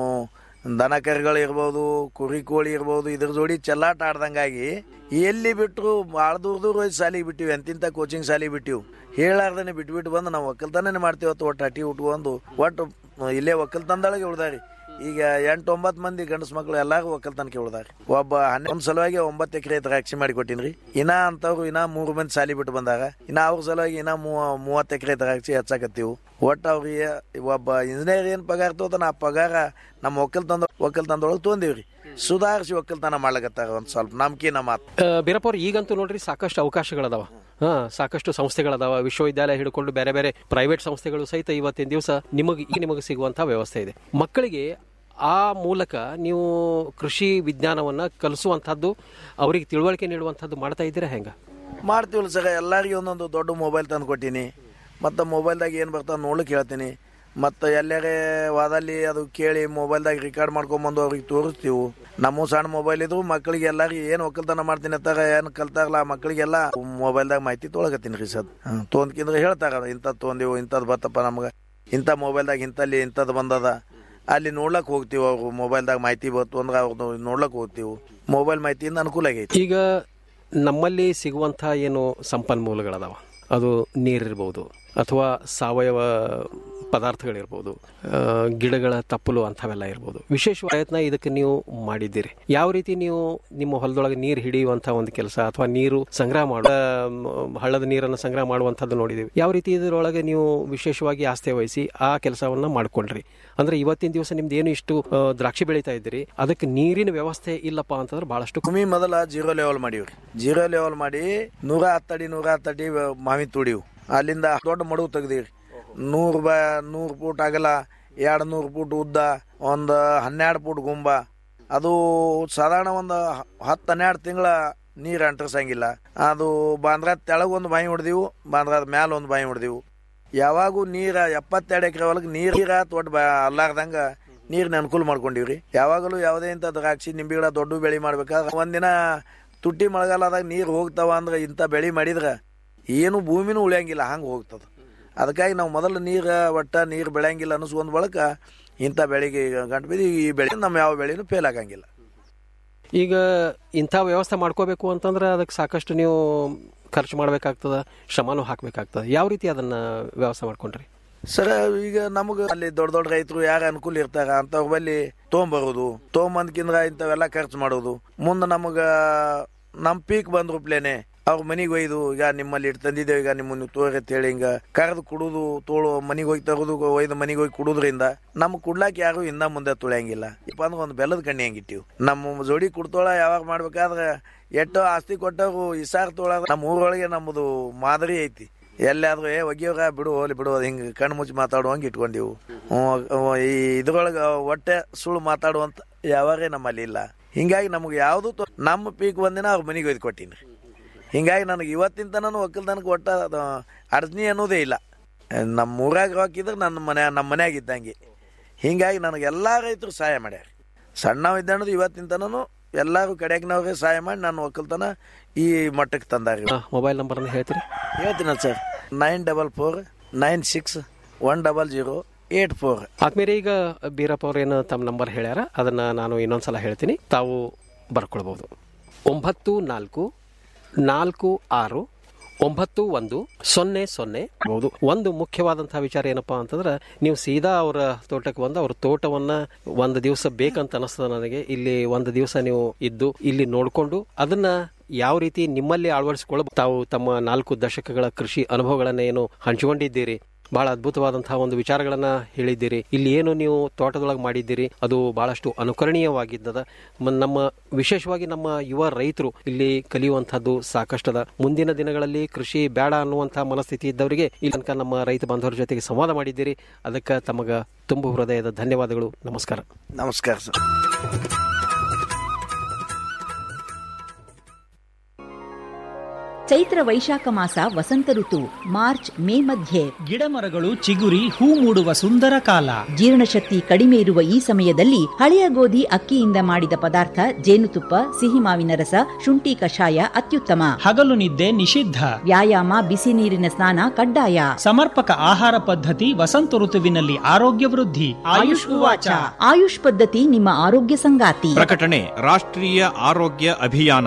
ದನ ಕರುಗಳು ಇರ್ಬೋದು ಕುರಿ ಕೋಳಿ ಇರ್ಬೋದು ಇದ್ರ ಜೋಡಿ ಚೆಲ್ಲಾಟ ಆಡ್ದಂಗಾಗಿ ಎಲ್ಲಿ ಬಿಟ್ಟರು ಭಾಳ ದೂರ ದೂರ ಹೋಗಿ ಸಾಲಿಗೆ ಬಿಟ್ಟಿವಿ ಅಂತಿಂತ ಕೋಚಿಂಗ್ ಸಾಲಿಗೆ ಬಿಟ್ಟಿವು ಹೇಳಾರ್ದನೆ ಬಿಟ್ಟು ಬಿಟ್ಟು ಬಂದು ನಾವು ಒಕ್ಕಲ್ತನೇ ಮಾಡ್ತೀವಿ ಹೊತ್ತು ಒಟ್ಟು ಹಟ್ಟಿ ಉಟ್ಕೊಂಡು ಒಟ್ಟು ಇಲ್ಲೇ ಒಕ್ಕಲ್ತನದೊಳಗೆ ಉಳ್ದಾರಿ ಈಗ ಎಂಟು ಒಂಬತ್ತು ಮಂದಿ ಗಂಡಸು ಮಕ್ಕಳು ಎಲ್ಲಾರು ಒಕ್ಕಲ್ತನಕ್ಕೆ ಉಳ್ದಾರಿ ಒಬ್ಬ ಹನ್ನೊಂದು ಸಲುವಾಗಿ ಒಂಬತ್ತು ಎಕರೆ ದ್ರಾಕ್ಷಿ ಮಾಡಿ ಕೊಟ್ಟಿನ್ರಿ ಇನ್ನ ಅಂತವ್ರು ಇನ್ನ ಮೂರು ಮಂದಿ ಸಾಲಿ ಬಿಟ್ಟು ಬಂದಾಗ ಇನ್ನ ಅವ್ರ ಸಲುವಾಗಿ ಇನ್ನ ಮೂವತ್ತು ಎಕರೆ ದ್ರಾಕ್ಷಿ ಹೆಚ್ಚಾಕತ್ತೀವಿ ಒಟ್ಟು ಅವ್ರಿಗೆ ಒಬ್ಬ ಇಂಜಿನಿಯರ್ ಏನು ಪಗಾರ ತೋತಾನ ಆ ಪಗಾರ ನಮ್ಮ ಒಕ್ಕಲ್ತನ ಒಕ್ಕಲ್ತನದೊಳಗೆ ತೊಂದಿವ್ರಿ ಸುಧಾರಿಸಿ ಒಕ್ಕಲ್ತನ ಮಾಡ್ಲಕತ್ತಾರ ಒಂದು ಸ್ವಲ್ಪ ನಂಬಿಕೆ ಮಾತು ಆ, ಬೀರಪ್ಪ ಅವ್ರು ಈಗಂತೂ ನೋಡ್ರಿ ಸಾಕಷ್ಟು ಅವಕಾಶಗಳದಾವ ಹಾ ಸಾಕಷ್ಟು ಸಂಸ್ಥೆಗಳದಾವ ವಿಶ್ವವಿದ್ಯಾಲಯ ಹಿಡ್ಕೊಂಡು ಬೇರೆ ಬೇರೆ ಪ್ರೈವೇಟ್ ಸಂಸ್ಥೆಗಳು ಸಹಿತ ಇವತ್ತಿನ ದಿವಸ ನಿಮಗೆ ಈಗ ನಿಮಗೆ ಸಿಗುವಂತಹ ವ್ಯವಸ್ಥೆ ಇದೆ ಮಕ್ಕಳಿಗೆ ಆ ಮೂಲಕ ನೀವು ಕೃಷಿ ವಿಜ್ಞಾನವನ್ನ ಕಲಿಸುವಂತಹದ್ದು ಅವರಿಗೆ ತಿಳುವಳಿಕೆ ನೀಡುವಂತಹದ್ದು ಮಾಡ್ತಾ ಇದ್ದೀರಾ ಹೆಂಗ ಮಾಡ್ತೀವಲ್ಲ ಸರ್ ಎಲ್ಲರಿಗೂ ಒಂದೊಂದು ದೊಡ್ಡ ಮೊಬೈಲ್ ತಂದು ಕೊಟ್ಟೀನಿ ಮತ್ತು ಮೊಬೈಲ್ದಾಗ ಏನು ಬರ್ತಾವೆ ನೋಡ್ಲಿಕ್ಕೆ ಹೇಳ್ತೀನಿ ಮತ್ತು ಎಲ್ಲರೇ ವಾದಲ್ಲಿ ಅದು ಕೇಳಿ ಮೊಬೈಲ್ದಾಗ ರೆಕಾರ್ಡ್ ಮಾಡ್ಕೊಂಬಂದು ಅವ್ರಿಗೆ ತೋರಿಸ್ತೀವಿ ನಮ್ಮ ಸಣ್ಣ ಮೊಬೈಲ್ ಇದ್ರು ಮಕ್ಕಳಿಗೆ ಎಲ್ಲರಿಗೆ ಏನು ಒಕ್ಕಲ್ತನ ಮಾಡ್ತೀನಿ ಅಂತಾರ ಏನು ಕಲ್ತಾರಲ್ಲ ಆ ಮಕ್ಕಳಿಗೆಲ್ಲ ಮೊಬೈಲ್ದಾಗ ಮಾಹಿತಿ ತೊಳಗತ್ತೀನಿ ರೀ ಸದ್ ತೊಂದ್ಕಿಂದ್ರೆ ಹೇಳ್ತಾರ ಇಂಥದ್ದು ತೊಂದೆವು ಇಂಥದ್ದು ಬರ್ತಪ್ಪ ನಮ್ಗೆ ಇಂಥ ಮೊಬೈಲ್ದಾಗ ಇಂಥಲ್ಲಿ ಇಂಥದ್ದು ಬಂದದ ಅಲ್ಲಿ ನೋಡ್ಲಕ್ ಹೋಗ್ತೀವಿ ಅವ್ರು ಮೊಬೈಲ್ದಾಗ ಮಾಹಿತಿ ಬಂತು ಅಂದ್ರೆ ಅವ್ರದ್ದು ನೋಡ್ಲಕ್ ಹೋಗ್ತೀವಿ ಮೊಬೈಲ್ ಮಾಹಿತಿಯಿಂದ ಅನುಕೂಲ ಆಗೈತಿ ಈಗ ನಮ್ಮಲ್ಲಿ ಸಿಗುವಂಥ ಏನು ಸಂಪನ್ಮೂಲಗಳದಾವ ಅದು ನೀರಿರ್ಬೋದು ಅಥವಾ ಸಾವಯವ ಪದಾರ್ಥಗಳಿರ್ಬೋದು ಆ, ಗಿಡಗಳ ತಪ್ಪಲು ಅಂಥವೆಲ್ಲ ಇರ್ಬೋದು ವಿಶೇಷ ಪ್ರಯತ್ನ ಇದಕ್ಕೆ ನೀವು ಮಾಡಿದ್ದೀರಿ ಯಾವ ರೀತಿ ನೀವು ನಿಮ್ಮ ಹೊಲದೊಳಗೆ ನೀರು ಹಿಡಿಯುವಂಥ ಒಂದು ಕೆಲಸ ಅಥವಾ ನೀರು ಸಂಗ್ರಹ ಮಾಡ ಹಳ್ಳದ ನೀರನ್ನು ಸಂಗ್ರಹ ಮಾಡುವಂಥದ್ದು ನೋಡಿದ್ದೀವಿ ಯಾವ ರೀತಿ ಇದರೊಳಗೆ ನೀವು ವಿಶೇಷವಾಗಿ ಆಸ್ಥೆ ವಹಿಸಿ ಆ ಕೆಲಸವನ್ನ ಮಾಡ್ಕೊಂಡ್ರಿ ಅಂದ್ರೆ ಇವತ್ತಿನ ದಿವಸ ನಿಮ್ದು ಏನು ಇಷ್ಟು ಆ, ದ್ರಾಕ್ಷಿ ಬೆಳೀತಾ ಇದ್ದೀರಿ ಅದಕ್ಕೆ ನೀರಿನ ವ್ಯವಸ್ಥೆ ಇಲ್ಲಪ್ಪ ಅಂತಂದ್ರೆ ಬಹಳಷ್ಟು ಭೂಮಿ ಮೊದಲ ಜೀರೋ ಲೆವೆಲ್ ಮಾಡೀವ್ರಿ ಜೀರೋ ಲೆವೆಲ್ ಮಾಡಿ ನೂರ ಹತ್ತಡಿ ನೂರ ಹತ್ತಡಿ ಮಾವಿ ತುಡಿವು ಅಲ್ಲಿಂದ ದೊಡ್ಡ ಮಡುವು ತೆಗ್ದೀವಿ ನೂರು ಬ ನೂರು ಫೂಟ್ ಆಗಲ್ಲ ಎರಡು ನೂರು ಫೂಟ್ ಉದ್ದ ಒಂದು ಹನ್ನೆರಡು ಫೂಟ್ ಗುಂಬ ಅದು ಸಾಧಾರಣ ಒಂದು ಹತ್ತು ಹನ್ನೆರಡು ತಿಂಗಳ ನೀರು ಅಂಟರ್ಸಂಗಿಲ್ಲ ಅದು ಬಾಂದ್ರ ತೆಳಗೆ ಒಂದು ಬಾಯಿ ಹೊಡೆದಿವು ಬಾಂದ್ರದ ಮ್ಯಾಲ ಒಂದು ಬಾಯಿ ಹೊಡೆದಿವು ಯಾವಾಗೂ ನೀರ ಎಪ್ಪತ್ತೆರಡು ಎಕರೆ ಒಳಗೆ ನೀರ ತೊಟ್ಟು ಬ ಅಲ್ಲಾರ್ದಂಗ ನೀರಿನ ಅನುಕೂಲ ಮಾಡ್ಕೊಂಡಿವ್ರಿ ಯಾವಾಗಲೂ ಯಾವುದೇ ಇಂಥ ದ್ರಾಕ್ಷಿ ನಿಂಬೆ ಗಿಡ ದೊಡ್ಡ ಬೆಳೆ ಮಾಡ್ಬೇಕಾದ್ರೆ ಒಂದಿನ ತುಟ್ಟಿ ಮಳೆಗಾಲದಾಗ ನೀರು ಹೋಗ್ತಾವ ಅಂದ್ರೆ ಇಂಥ ಬೆಳೆ ಮಾಡಿದ್ರೆ ಏನು ಭೂಮಿನೂ ಉಳಿಯಂಗಿಲ್ಲ ಹಂಗೆ ಹೋಗ್ತದ ಅದಕ್ಕಾಗಿ ನಾವು ಮೊದಲು ನೀರು ಒಟ್ಟ ನೀರು ಬೆಳೆಯಂಗಿಲ್ಲ ಅನ್ನಿಸ್ಕೊಂಡ್ ಬಳಕ ಇಂಥ ಬೆಳೆಗೆ ಗಂಟು ಬಿದ್ದು ಈ ಬೆಳೆ ನಮ್ಮ ಯಾವ ಬೆಳೆನೂ ಫೇಲ್ ಆಗಂಗಿಲ್ಲ ಈಗ ಇಂಥ ವ್ಯವಸ್ಥೆ ಮಾಡ್ಕೋಬೇಕು ಅಂತಂದ್ರೆ ಅದಕ್ಕೆ ಸಾಕಷ್ಟು ನೀವು ಖರ್ಚು ಮಾಡಬೇಕಾಗ್ತದ ಶ್ರಮನೂ ಹಾಕಬೇಕಾಗ್ತದೆ ಯಾವ ರೀತಿ ಅದನ್ನ ವ್ಯವಸ್ಥೆ ಮಾಡ್ಕೊಂಡ್ರಿ ಸರ್ ಈಗ ನಮಗೆ ಅಲ್ಲಿ ದೊಡ್ಡ ದೊಡ್ಡ ರೈತರು ಯಾರು ಅನುಕೂಲ ಇರ್ತಾರ ಅಂತವ್ರ ಬಲ್ಲಿ ತೊಗೊಂಬರೋದು ತೊಗೊಂಬಂದ್ಕಿಂದ್ರ ಇಂಥವೆಲ್ಲ ಖರ್ಚು ಮಾಡೋದು ಮುಂದೆ ನಮಗೆ ನಮ್ಮ ಪೀಕ್ ಬಂದ್ರು ಪ್ಲೇನೆ ಅವ್ರ ಮನಿಗೆ ಒಯ್ದು ಈಗ ನಿಮ್ಮಲ್ಲಿ ಇಟ್ಟು ತಂದಿದ್ದೇವೆ ಈಗ ನಿಮ್ಮನ್ನು ತೋರಿ ಅಂತ ಹೇಳಿ ಹಿಂಗ ಕರೆದು ಕುಡುದು ತೋಳು ಮನಿಗೆ ಹೋಗಿ ತರೋದು ಒಯ್ದು ಮನಿಗೆ ಹೋಗಿ ಕುಡುದ್ರಿಂದ ನಮ್ಗೆ ಕುಡ್ಲಾಕ ಯಾರು ಇಂದ ಮುಂದೆ ತುಳಿಯಂಗಿಲ್ಲ ಇಪ್ಪ ಅಂದ್ರೆ ಒಂದು ಬೆಲ್ಲದ ಕಣ್ಣಿ ಹಂಗಿಟ್ಟಿವ್ ನಮ್ಮ ಜೋಡಿ ಕುಡ್ತೋಳ ಯಾವಾಗ ಮಾಡ್ಬೇಕಾದ್ರೆ ಎಷ್ಟೋ ಆಸ್ತಿ ಕೊಟ್ಟವ್ರು ಇಸಾರ್ ತೊಳಗ ನಮ್ಮ ಊರೊಳಗೆ ನಮ್ಮದು ಮಾದರಿ ಐತಿ ಎಲ್ಲಾದ್ರೂ ಏ ಒಗಿಯೋಗ ಬಿಡು ಹೋಲಿ ಬಿಡು ಹಿಂಗೆ ಕಣ್ಣು ಮುಚ್ಚಿ ಮಾತಾಡುವಂಗೆ ಇಟ್ಕೊಂಡಿವು ಹ್ಮ್, ಈ ಇದ್ರೊಳಗೆ ಹೊಟ್ಟೆ ಸುಳ್ಳು ಮಾತಾಡುವಂತ ಯಾವಾರೇ ನಮ್ಮಲ್ಲಿ ಇಲ್ಲ ಹಿಂಗಾಗಿ ನಮಗೆ ಯಾವುದು ನಮ್ಮ ಪೀಕ್ ಒಂದಿನ ಅವ್ರ ಮನೆಗೆ ಒಯ್ದು ಕೊಟ್ಟಿನಿ ಹಿಂಗಾಗಿ ನನಗೆ ಇವತ್ತಿನ ತನಕ ಒಕ್ಕಲ್ತನಕ ಒಟ್ಟ ಅದು ಅಡಚಣೆ ಅನ್ನೋದೇ ಇಲ್ಲ ನಮ್ಮ ಊರಾಗ ಹಾಕಿದ್ರೆ ನನ್ನ ಮನೆ ನಮ್ಮ ಮನ್ಯಾಗ ಇದ್ದಂಗೆ ಹಿಂಗಾಗಿ ನನಗೆ ಎಲ್ಲ ರೈತರು ಸಹಾಯ ಮಾಡ್ಯಾರ ಸಣ್ಣವ ಇದ್ದಣ್ಣದು ಇವತ್ತಿನ ತನೂ ಎಲ್ಲಾರು ಕಡೆಗ್ನವ್ರಿಗೆ ಸಹಾಯ ಮಾಡಿ ನಾನು ಒಕ್ಕಲ್ತನ ಈ ಮಟ್ಟಕ್ಕೆ ತಂದಾರಿ ಮೊಬೈಲ್ ನಂಬರ್ ಹೇಳ್ತೀರಿ ಹೇಳ್ತೀನಿ sir nine double four nine six one double zero eight four ಆದ್ಮೇಲೆ ಈಗ ಬೀರಪ್ಪ ಅವ್ರು ಏನು ತಮ್ಮ ನಂಬರ್ ಹೇಳ್ಯಾರ ಅದನ್ನ ನಾನು ಇನ್ನೊಂದ್ಸಲ ಹೇಳ್ತೀನಿ ತಾವು ಬರ್ಕೊಳ್ಬಹುದು ಒಂಬತ್ತು ನಾಲ್ಕು ನಾಲ್ಕು ಆರು ಒಂಬತ್ತು ಒಂದು ಸೊನ್ನೆ ಸೊನ್ನೆ ಬಹುದು ಒಂದು ಮುಖ್ಯವಾದಂತಹ ವಿಚಾರ ಏನಪ್ಪಾ ಅಂತಂದ್ರೆ ನೀವು ಸೀದಾ ಅವರ ತೋಟಕ್ಕೆ ಬಂದು ಅವ್ರ ತೋಟವನ್ನ ಒಂದು ದಿವಸ ಬೇಕಂತ ಅನಿಸ್ತದ ನನಗೆ ಇಲ್ಲಿ ಒಂದು ದಿವಸ ನೀವು ಇದ್ದು ಇಲ್ಲಿ ನೋಡ್ಕೊಂಡು ಅದನ್ನ ಯಾವ ರೀತಿ ನಿಮ್ಮಲ್ಲಿ ಅಳವಡಿಸಿಕೊಳ್ಳ ತಾವು ತಮ್ಮ ನಾಲ್ಕು ದಶಕಗಳ ಕೃಷಿ ಅನುಭವಗಳನ್ನ ಏನು ಹಂಚಿಕೊಂಡಿದ್ದೀರಿ ಬಹಳ ಅದ್ಭುತವಾದಂತಹ ಒಂದು ವಿಚಾರಗಳನ್ನ ಹೇಳಿದ್ದೀರಿ ಇಲ್ಲಿ ಏನು ನೀವು ತೋಟದೊಳಗೆ ಮಾಡಿದ್ದೀರಿ ಅದು ಬಹಳಷ್ಟು ಅನುಕರಣೀಯವಾಗಿದ್ದದ ಮ- ನಮ್ಮ ವಿಶೇಷವಾಗಿ ನಮ್ಮ ಯುವ ರೈತರು ಇಲ್ಲಿ ಕಲಿಯುವಂತಹದ್ದು ಸಾಕಷ್ಟದ ಮುಂದಿನ ದಿನಗಳಲ್ಲಿ ಕೃಷಿ ಬೇಡ ಅನ್ನುವಂತಹ ಮನಸ್ಥಿತಿ ಇದ್ದವರಿಗೆ ಇಲ್ಲಿ ತನಕ ನಮ್ಮ ರೈತ ಬಾಂಧವರ ಜೊತೆಗೆ ಸಂವಾದ ಮಾಡಿದ್ದೀರಿ ಅದಕ್ಕೆ ತಮಗ ತುಂಬು ಹೃದಯದ ಧನ್ಯವಾದಗಳು ನಮಸ್ಕಾರ ನಮಸ್ಕಾರ ಸರ್ ಚೈತ್ರ ವೈಶಾಖ ಮಾಸ ವಸಂತ ಋತು ಮಾರ್ಚ್ ಮೇ ಮಧ್ಯೆ ಗಿಡಮರಗಳು ಚಿಗುರಿ ಹೂ ಮೂಡುವ ಸುಂದರ ಕಾಲ ಜೀರ್ಣಶಕ್ತಿ ಕಡಿಮೆ ಇರುವ ಈ ಸಮಯದಲ್ಲಿ ಹಳೆಯ ಗೋಧಿ ಅಕ್ಕಿಯಿಂದ ಮಾಡಿದ ಪದಾರ್ಥ ಜೇನುತುಪ್ಪ ಸಿಹಿ ಮಾವಿನ ರಸ ಶುಂಠಿ ಕಷಾಯ ಅತ್ಯುತ್ತಮ ಹಗಲು ನಿದ್ದೆ ನಿಷಿದ್ಧ ವ್ಯಾಯಾಮ ಬಿಸಿ ನೀರಿನ ಸ್ನಾನ ಕಡ್ಡಾಯ ಸಮರ್ಪಕ ಆಹಾರ ಪದ್ಧತಿ ವಸಂತ ಋತುವಿನಲ್ಲಿ ಆರೋಗ್ಯ ವೃದ್ಧಿ ಆಯುಷ್ ಉವಾಚ ಆಯುಷ್ ಪದ್ಧತಿ ನಿಮ್ಮ ಆರೋಗ್ಯ ಸಂಗಾತಿ ಪ್ರಕಟಣೆ ರಾಷ್ಟ್ರೀಯ ಆರೋಗ್ಯ ಅಭಿಯಾನ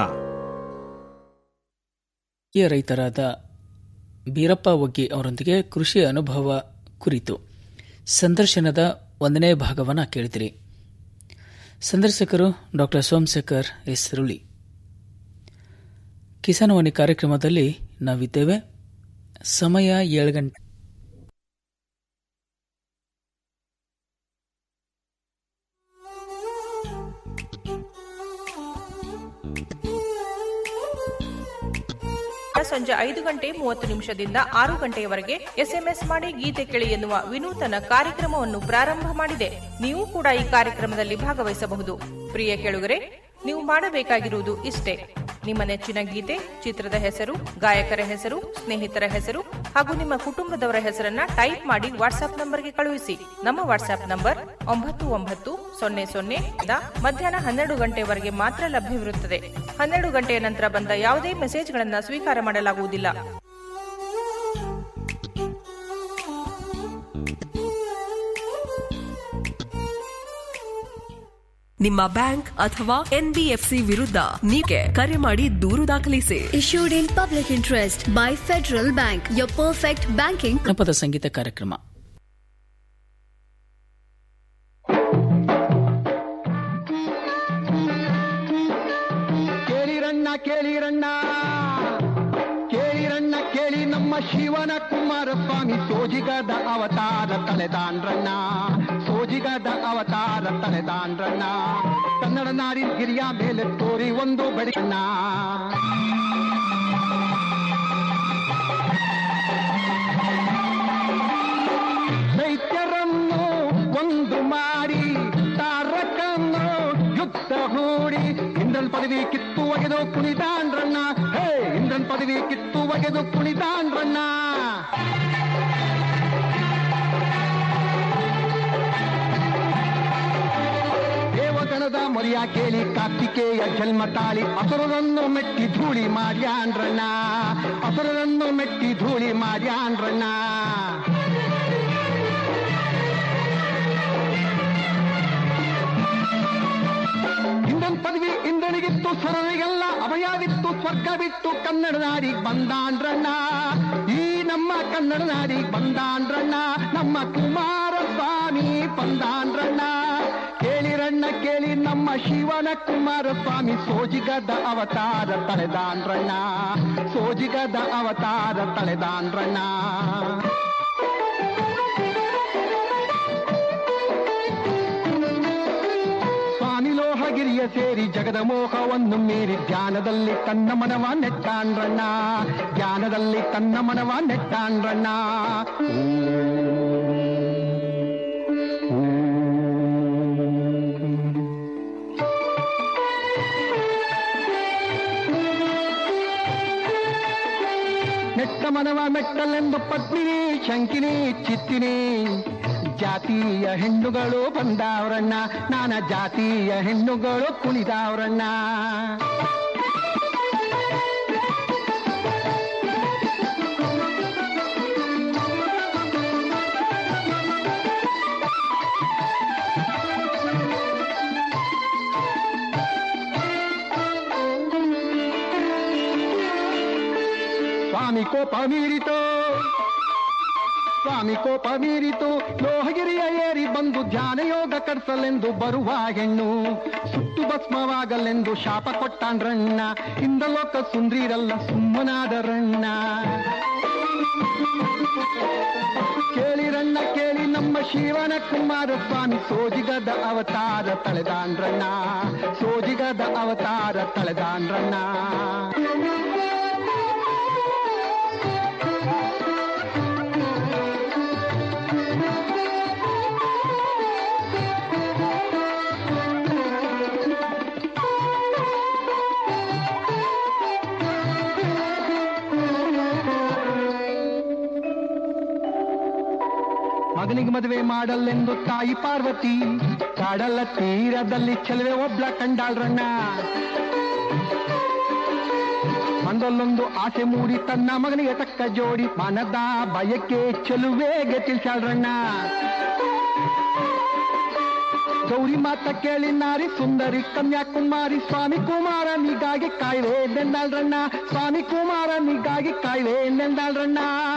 ಹಿರಿಯ ರೈತರಾದ ಬೀರಪ್ಪ ಒಗ್ಗಿ ಅವರೊಂದಿಗೆ ಕೃಷಿ ಅನುಭವ ಕುರಿತು ಸಂದರ್ಶನದ ಒಂದನೇ ಭಾಗವನ್ನು ಕೇಳಿದಿರಿ ಸಂದರ್ಶಕರು ಡಾಕ್ಟರ್ ಸೋಮಶೇಖರ್ ಎಸ್ ರುಳಿ ಕಿಸಾನವಾಣಿ ಕಾರ್ಯಕ್ರಮದಲ್ಲಿ ನಾವಿದ್ದೇವೆ ಸಮಯ ಏಳು ಗಂಟೆ ಸಂಜೆ ಐದು ಗಂಟೆ ಮೂವತ್ತು ನಿಮಿಷದಿಂದ ಆರು ಗಂಟೆಯವರೆಗೆ ಎಸ್ಎಂಎಸ್ ಮಾಡಿ ಗೀತೆ ಕೇಳಿ ಎನ್ನುವ ವಿನೂತನ ಕಾರ್ಯಕ್ರಮವನ್ನು ಪ್ರಾರಂಭ ಮಾಡಿದೆ ನೀವು ಕೂಡ ಈ ಕಾರ್ಯಕ್ರಮದಲ್ಲಿ ಭಾಗವಹಿಸಬಹುದು ಪ್ರಿಯ ಕೇಳುಗರೆ ನೀವು ಮಾಡಬೇಕಾಗಿರುವುದು ಇಷ್ಟೇ ನಿಮ್ಮ ನೆಚ್ಚಿನ ಗೀತೆ ಚಿತ್ರದ ಹೆಸರು ಗಾಯಕರ ಹೆಸರು ಸ್ನೇಹಿತರ ಹೆಸರು ಹಾಗೂ ನಿಮ್ಮ ಕುಟುಂಬದವರ ಹೆಸರನ್ನ ಟೈಪ್ ಮಾಡಿ ವಾಟ್ಸ್ಆಪ್ ನಂಬರ್ಗೆ ಕಳುಹಿಸಿ ನಮ್ಮ ವಾಟ್ಸ್ಆಪ್ ನಂಬರ್ ಒಂಬತ್ತು ಒಂಬತ್ತು ಸೊನ್ನೆ ಸೊನ್ನೆ ಇಂದ ಮಧ್ಯಾಹ್ನ ಹನ್ನೆರಡು ಗಂಟೆವರೆಗೆ ಮಾತ್ರ ಲಭ್ಯವಿರುತ್ತದೆ ಹನ್ನೆರಡು ಗಂಟೆಯ ನಂತರ ಬಂದ ಯಾವುದೇ ಮೆಸೇಜ್ಗಳನ್ನ ಸ್ವೀಕಾರ ಮಾಡಲಾಗುವುದಿಲ್ಲ ನಿಮ್ಮ ಬ್ಯಾಂಕ್ ಅಥವಾ ಎನ್ಬಿಎಫ್ಸಿ ವಿರುದ್ಧ ನೀಕೆ ಕರೆ ಮಾಡಿ ದೂರು ದಾಖಲಿಸಿ Issued in public interest by Federal Bank. Your perfect banking. ಜನಪದ ಸಂಗೀತ ಕಾರ್ಯಕ್ರಮ ಕೇಳಿರಣ್ಣ ಕೇಳಿರಣ್ಣ ಕೇಳಿರಣ್ಣ ಕೇಳಿ ನಮ್ಮ ಶಿವನ ಕುಮಾರಸ್ವಾಮಿ ಸೋಜಿಗದ ಅವತಾರ ತಲೆದಾಂಡ್ರಣ್ಣ ಸೋಜಿಗದ ಅವತಾರ ತಲೆದಾಂಡ್ರಣ್ಣ ಕನ್ನಡ ನಾಡಿ ಗಿರಿಯ ಮೇಲೆ ತೋರಿ ಒಂದು ಬೆಳಕಣ್ಣ ದೈತ್ಯರನ್ನು ಒಂದು ಮಾಡಿ ತಾರಕನ್ನು ಯುದ್ಧ ಹೂಡಿ ಇಂದ್ರನ್ ಪದವಿ ಕಿತ್ತು ಒಗೆದು ಕುಣಿದಾಂಡ್ರಣ್ಣ ಹೇ ಇಂದ್ರನ್ ಪದವಿ ಕಿತ್ತು ಒಗೆದು ಕುಣಿದಾಂಡ್ರಣ್ಣ ದೇವಗಣದ ಮೊರಿಯ ಕೇಳಿ ಕಾರ್ತಿಕೇಯ ಜನ್ಮ ತಾಳಿ ಅಸುರರನ್ನು ಮೆಟ್ಟಿ ಧೂಳಿ ಮಾಡ್ಯಾಂಡ್ರಣ್ಣ ಅಸುರರನ್ನು ಮೆಟ್ಟಿ ಧೂಳಿ ಮಾಡ್ಯಾಂಡ್ರಣ್ಣ ಇಂದ್ರನ್ ಪದವಿ ಇಂದ್ರನಿಗಿತ್ತು ಸ್ವರರಿಗೆಲ್ಲ ಅಭಯವಿತ್ತು ಸ್ವರ್ಗ ಬಿಟ್ಟು ಕನ್ನಡ ನಾಡಿಗೆ ಬಂದಾಂಡ್ರಣ್ಣ ಈ ನಮ್ಮ ಕನ್ನಡ ನಾಡಿಗೆ ಬಂದಾಂಡ್ರಣ್ಣ ನಮ್ಮ ಕುಮಾರಸ್ವಾಮಿ ಬಂದಾಂಡ್ರಣ್ಣ ಕೇಳಿರಣ್ಣ ಕೇಳಿ ನಮ್ಮ ಶಿವನ ಕುಮಾರಸ್ವಾಮಿ ಸೋಜಿಗದ ಅವತಾರ ತಳೆದಾಂಡ್ರಣ್ಣ ಸೋಜಿಗದ ಅವತಾರ ತಳೆದಾಂಡ್ರಣ್ಣ ಸ್ವಾಮಿ ಲೋಹಗಿರಿಯ ಸೇರಿ ಜಗದ ಮೋಹವನ್ನು ಮೀರಿ ಧ್ಯಾನದಲ್ಲಿ ತನ್ನ ಮನವ ನೆಟ್ಟಾಂಡ್ರಣ್ಣ ಧ್ಯಾನದಲ್ಲಿ ತನ್ನ ಮನವ ನೆಟ್ಟಾಂಡ್ರಣ್ಣ ನೆಟ್ಟ ಮನವ ಮೆಟ್ಟಲೆಂದು ಪದ್ಮಿನಿ ಶಂಕಿನಿ ಚಿತ್ತಿನಿ ಜಾತಿಯ ಹೆಣ್ಣುಗಳು ಬಂದಾವ್ರಣ್ಣ ನಾನಾ ಜಾತಿಯ ಹೆಣ್ಣುಗಳು ಕುಣಿದಾವ್ರಣ್ಣ ಸ್ವಾಮಿ ಕೋಪ ಮೀರಿತು ಸ್ವಾಮಿ ಕೋಪ ಮೀರಿತು ಲೋಹಗಿರಿಯ ಏರಿ ಬಂದು ಧ್ಯಾನ ಯೋಗ ಕಟ್ಸಲೆಂದು ಬರುವ ಹೆಣ್ಣು ಸುಟ್ಟು ಭಸ್ಮವಾಗಲೆಂದು ಶಾಪ ಕೊಟ್ಟಾನ್ರಣ್ಣ ಇಂದಲೋಕ ಸುಂದ್ರಿರಲ್ಲ ಸುಮ್ಮನಾದರಣ್ಣ ಕೇಳಿರಣ್ಣ ಕೇಳಿ ನಮ್ಮ ಶಿವನ ಕುಮಾರಸ್ವಾಮಿ ಸೋಜಿಗದ ಅವತಾರ ತಳೆದಾನ್ರಣ್ಣ ಸೋಜಿಗದ ಅವತಾರ ತಳೆದಾನ್ರಣ್ಣ ಮಗನಿಗೆ ಮದುವೆ ಮಾಡಲೆಂದು ತಾಯಿ ಪಾರ್ವತಿ ಕಾಡಲ ತೀರದಲ್ಲಿ ಚೆಲುವೆ ಒಬ್ಳ ಕಂಡಾಳ್ರಣ್ಣ ಮಂದಲ್ಲೊಂದು ಆಸೆ ಮೂಡಿ ತನ್ನ ಮಗನಿಗೆ ತಕ್ಕ ಜೋಡಿ ಮನದ ಭಯಕ್ಕೆ ಚೆಲುವೆಗೆ ತಿಳಿಸಾಳ್ರಣ್ಣ ಗೌರಿ ಮಾತ ಕೇಳಿ ನಾರಿ ಸುಂದರಿ ಕನ್ಯಾಕುಮಾರಿ ಸ್ವಾಮಿ ಕುಮಾರನಿಗಾಗಿ ಕಾಯ್ವೆ ನೆಂದಾಳ್ರಣ್ಣ ಸ್ವಾಮಿ ಕುಮಾರನಿಗಾಗಿ ಕಾಯ್ವೆ ನೆಂದಾಳ್ರಣ್ಣ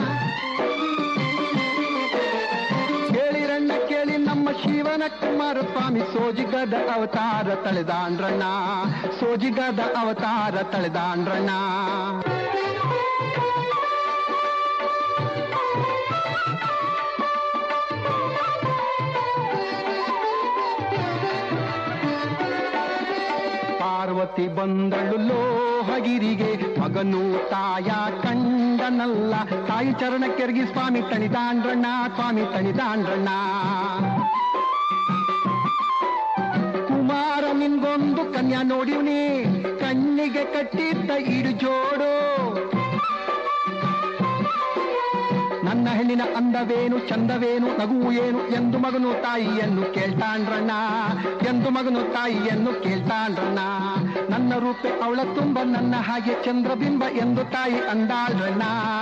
ಕೇಳಿರಣ್ಣ ಕೇಳಿ ನಮ್ಮ ಶಿವನ ಕುಮಾರ ಸ್ವಾಮಿ ಸೋಜಿಗದ ಅವತಾರ ತಳೆದಾಂಡ್ರಣ್ಣ ಸೋಜಿಗದ ಅವತಾರ ತಳೆದಾಂಡ್ರಣ್ಣ ಪಾರ್ವತಿ ಬಂದಳು ಲೋಹಗಿರಿಗೆ ಮಗನು ತಾಯ ಕಂಡನಲ್ಲ ತಾಯಿ ಚರಣ ಕೆರಗಿ ಸ್ವಾಮಿ ತಣಿದಾಂಡ್ರಣ್ಣ ಸ್ವಾಮಿ ತಣಿದಾಂಡ್ರಣ್ಣ ಕುಮಾರ ನಿನ್ಗೊಂದು ಕನ್ಯಾ ನೋಡಿವ್ನಿ ಕಣ್ಣಿಗೆ ಕಟ್ಟಿದ್ದ ಇಡು ಜೋಡು ನನ್ನ ಹೆಣ್ಣಿನ ಅಂದವೇನು ಚಂದವೇನು ನಗು ಏನು ಎಂದು ಮಗನು ತಾಯಿಯನ್ನು ಕೇಳ್ತಾಂಡ್ರಣ್ಣ ಎಂದು ಮಗನು ತಾಯಿಯನ್ನು ಕೇಳ್ತಾಂಡ್ರಣ್ಣ ನನ್ನ ರೂಪೆ ಅವಳ ತುಂಬ ನನ್ನ ಹಾಗೆ ಚಂದ್ರಬಿಂಬ ಎಂದು ತಾಯಿ ಅಂದಾಳ್ರಣ್ಣ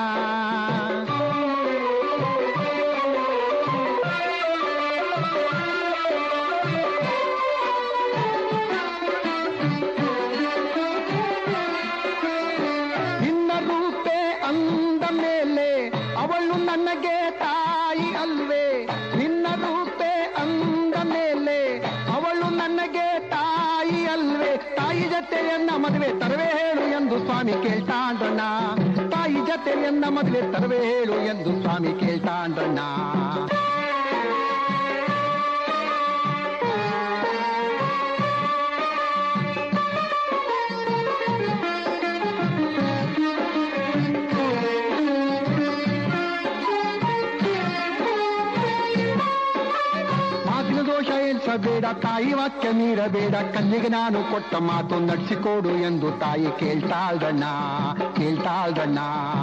ನಿನ್ನ ರೂಪೆ ಅಂದ ಮೇಲೆ ಅವಳು ನನಗೆ ತಾಯಿ ಅಲ್ವೇ ನಿನ್ನ ರೂಪೆ ಅಂದ ಮೇಲೆ ಅವಳು ನನಗೆ ತಾಯಿ ಅಲ್ವೇ ತಾಯಿ ಜೊತೆಯನ್ನ ಮದುವೆ ತರವೇ ಹೇಳು ಎಂದು ಸ್ವಾಮಿ ಕೇಳ್ತಾಂಡ್ರಣ್ಣ ತಾಯಿ ಜೊತೆಯನ್ನ ಮದುವೆ ತರವೇ ಹೇಳು ಎಂದು ಸ್ವಾಮಿ ಕೇಳ್ತಾಂಡ್ರಣ್ಣ ಮಾತಿನ ದೋಷ ಎನ್ಸಬೇಡ ತಾಯಿ ವಾಕ್ಯ ಮೀರಬೇಡ ಕಲ್ಲಿಗೆ ನಾನು ಕೊಟ್ಟ ಮಾತು ನಡೆಸಿಕೊಡು ಎಂದು ತಾಯಿ ಕೇಳ್ತಾಳ್ದಣ್ಣ ಕೇಳ್ತಾಳ್ದಣ್ಣ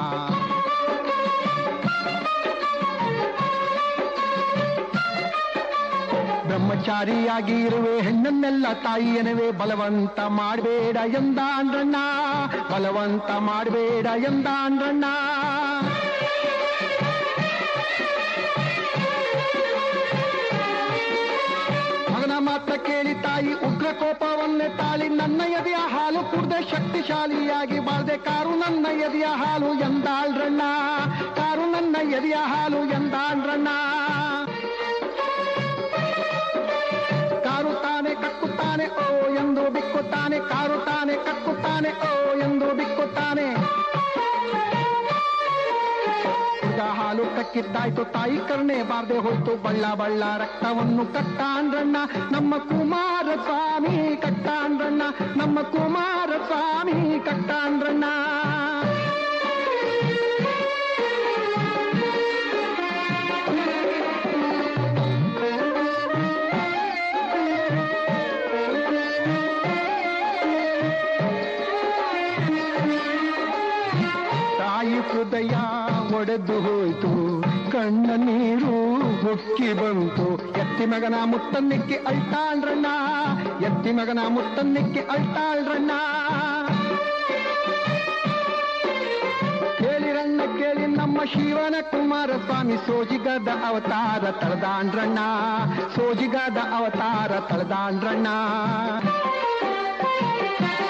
ಬ್ರಹ್ಮಚಾರಿಯಾಗಿ ಇರುವೆ ಹೆಣ್ಣನ್ನೆಲ್ಲ ತಾಯಿಯನವೇ ಬಲವಂತ ಮಾಡಬೇಡ ಎಂದಾಂಡ್ರಣ್ಣ ಬಲವಂತ ಮಾಡಬೇಡ ಎಂದಾಂಡ್ರಣ್ಣ ಮಗನ ಮಾತ್ರ ಕೇಳಿ ತಾಯಿ ಉಗ್ರ ಕೋಪವನ್ನೇ ತಾಳಿ ನನ್ನ ಎದೆಯ ಹಾಲು ಕುಡ್ದೆ ಶಕ್ತಿಶಾಲಿಯಾಗಿ ಬಾಳ್ದೆ ಕಾರು ನನ್ನ ಎದೆಯ ಹಾಲು ಎಂದಾಳ್ರಣ್ಣ ಕಾರು ನನ್ನ ಎದೆಯ ಹಾಲು ಎಂದಾಳ್ರಣ್ಣ ಕಾರು ತಾನೆ ಕಕ್ಕುತ್ತಾನೆ ಓ ಎಂದು ಬಿಕ್ಕುತ್ತಾನೆ ಕಾರು ತಾನೆ ಕಕ್ಕುತ್ತಾನೆ ಓ ಎಂದು ಬಿಕ್ಕುತ್ತಾನೆ ಹುಡುಗ ಹಾಲು ಕಕ್ಕಿದ್ದಾಯ್ತು ತಾಯಿ ಕರ್ಣೆ ಬಾರ್ದೆ ಹೋಯ್ತು ಬಳ್ಳ ಬಳ್ಳ ರಕ್ತವನ್ನು ಕಟ್ಟಾಂಡ್ರಣ್ಣ ನಮ್ಮ ಕುಮಾರ ಸ್ವಾಮಿ ಕಟ್ಟಾಂಡ್ರಣ್ಣ ನಮ್ಮ ಕುಮಾರ ಸ್ವಾಮಿ ಕಟ್ಟಾಂಡ್ರಣ್ಣ ತಾಯಿ ಹೃದಯ ಒಡೆದು ಹೋಯ್ತು ಕಣ್ಣ ನೀರು ಹುಕ್ಕಿ ಬಂತು ಎತ್ತಿ ಮಗನ ಮುತ್ತನ್ನಿಕ್ಕೆ ಅಳ್ತಾಳ್ರಣ್ಣ ಎತ್ತಿ ಮಗನ ಮುತ್ತನ್ನಿಕ್ಕೆ ಅಳ್ತಾಳ್ರಣ್ಣ ಕೇಳಿರಣ್ಣ ಕೇಳಿ ನಮ್ಮ ಶಿವನ ಕುಮಾರಸ್ವಾಮಿ ಸೋಜಿಗದ ಅವತಾರ ತಳದಾಂಡ್ರಣ್ಣ ಸೋಜಿಗದ ಅವತಾರ ತಳದಾಂಡ್ರಣ್ಣ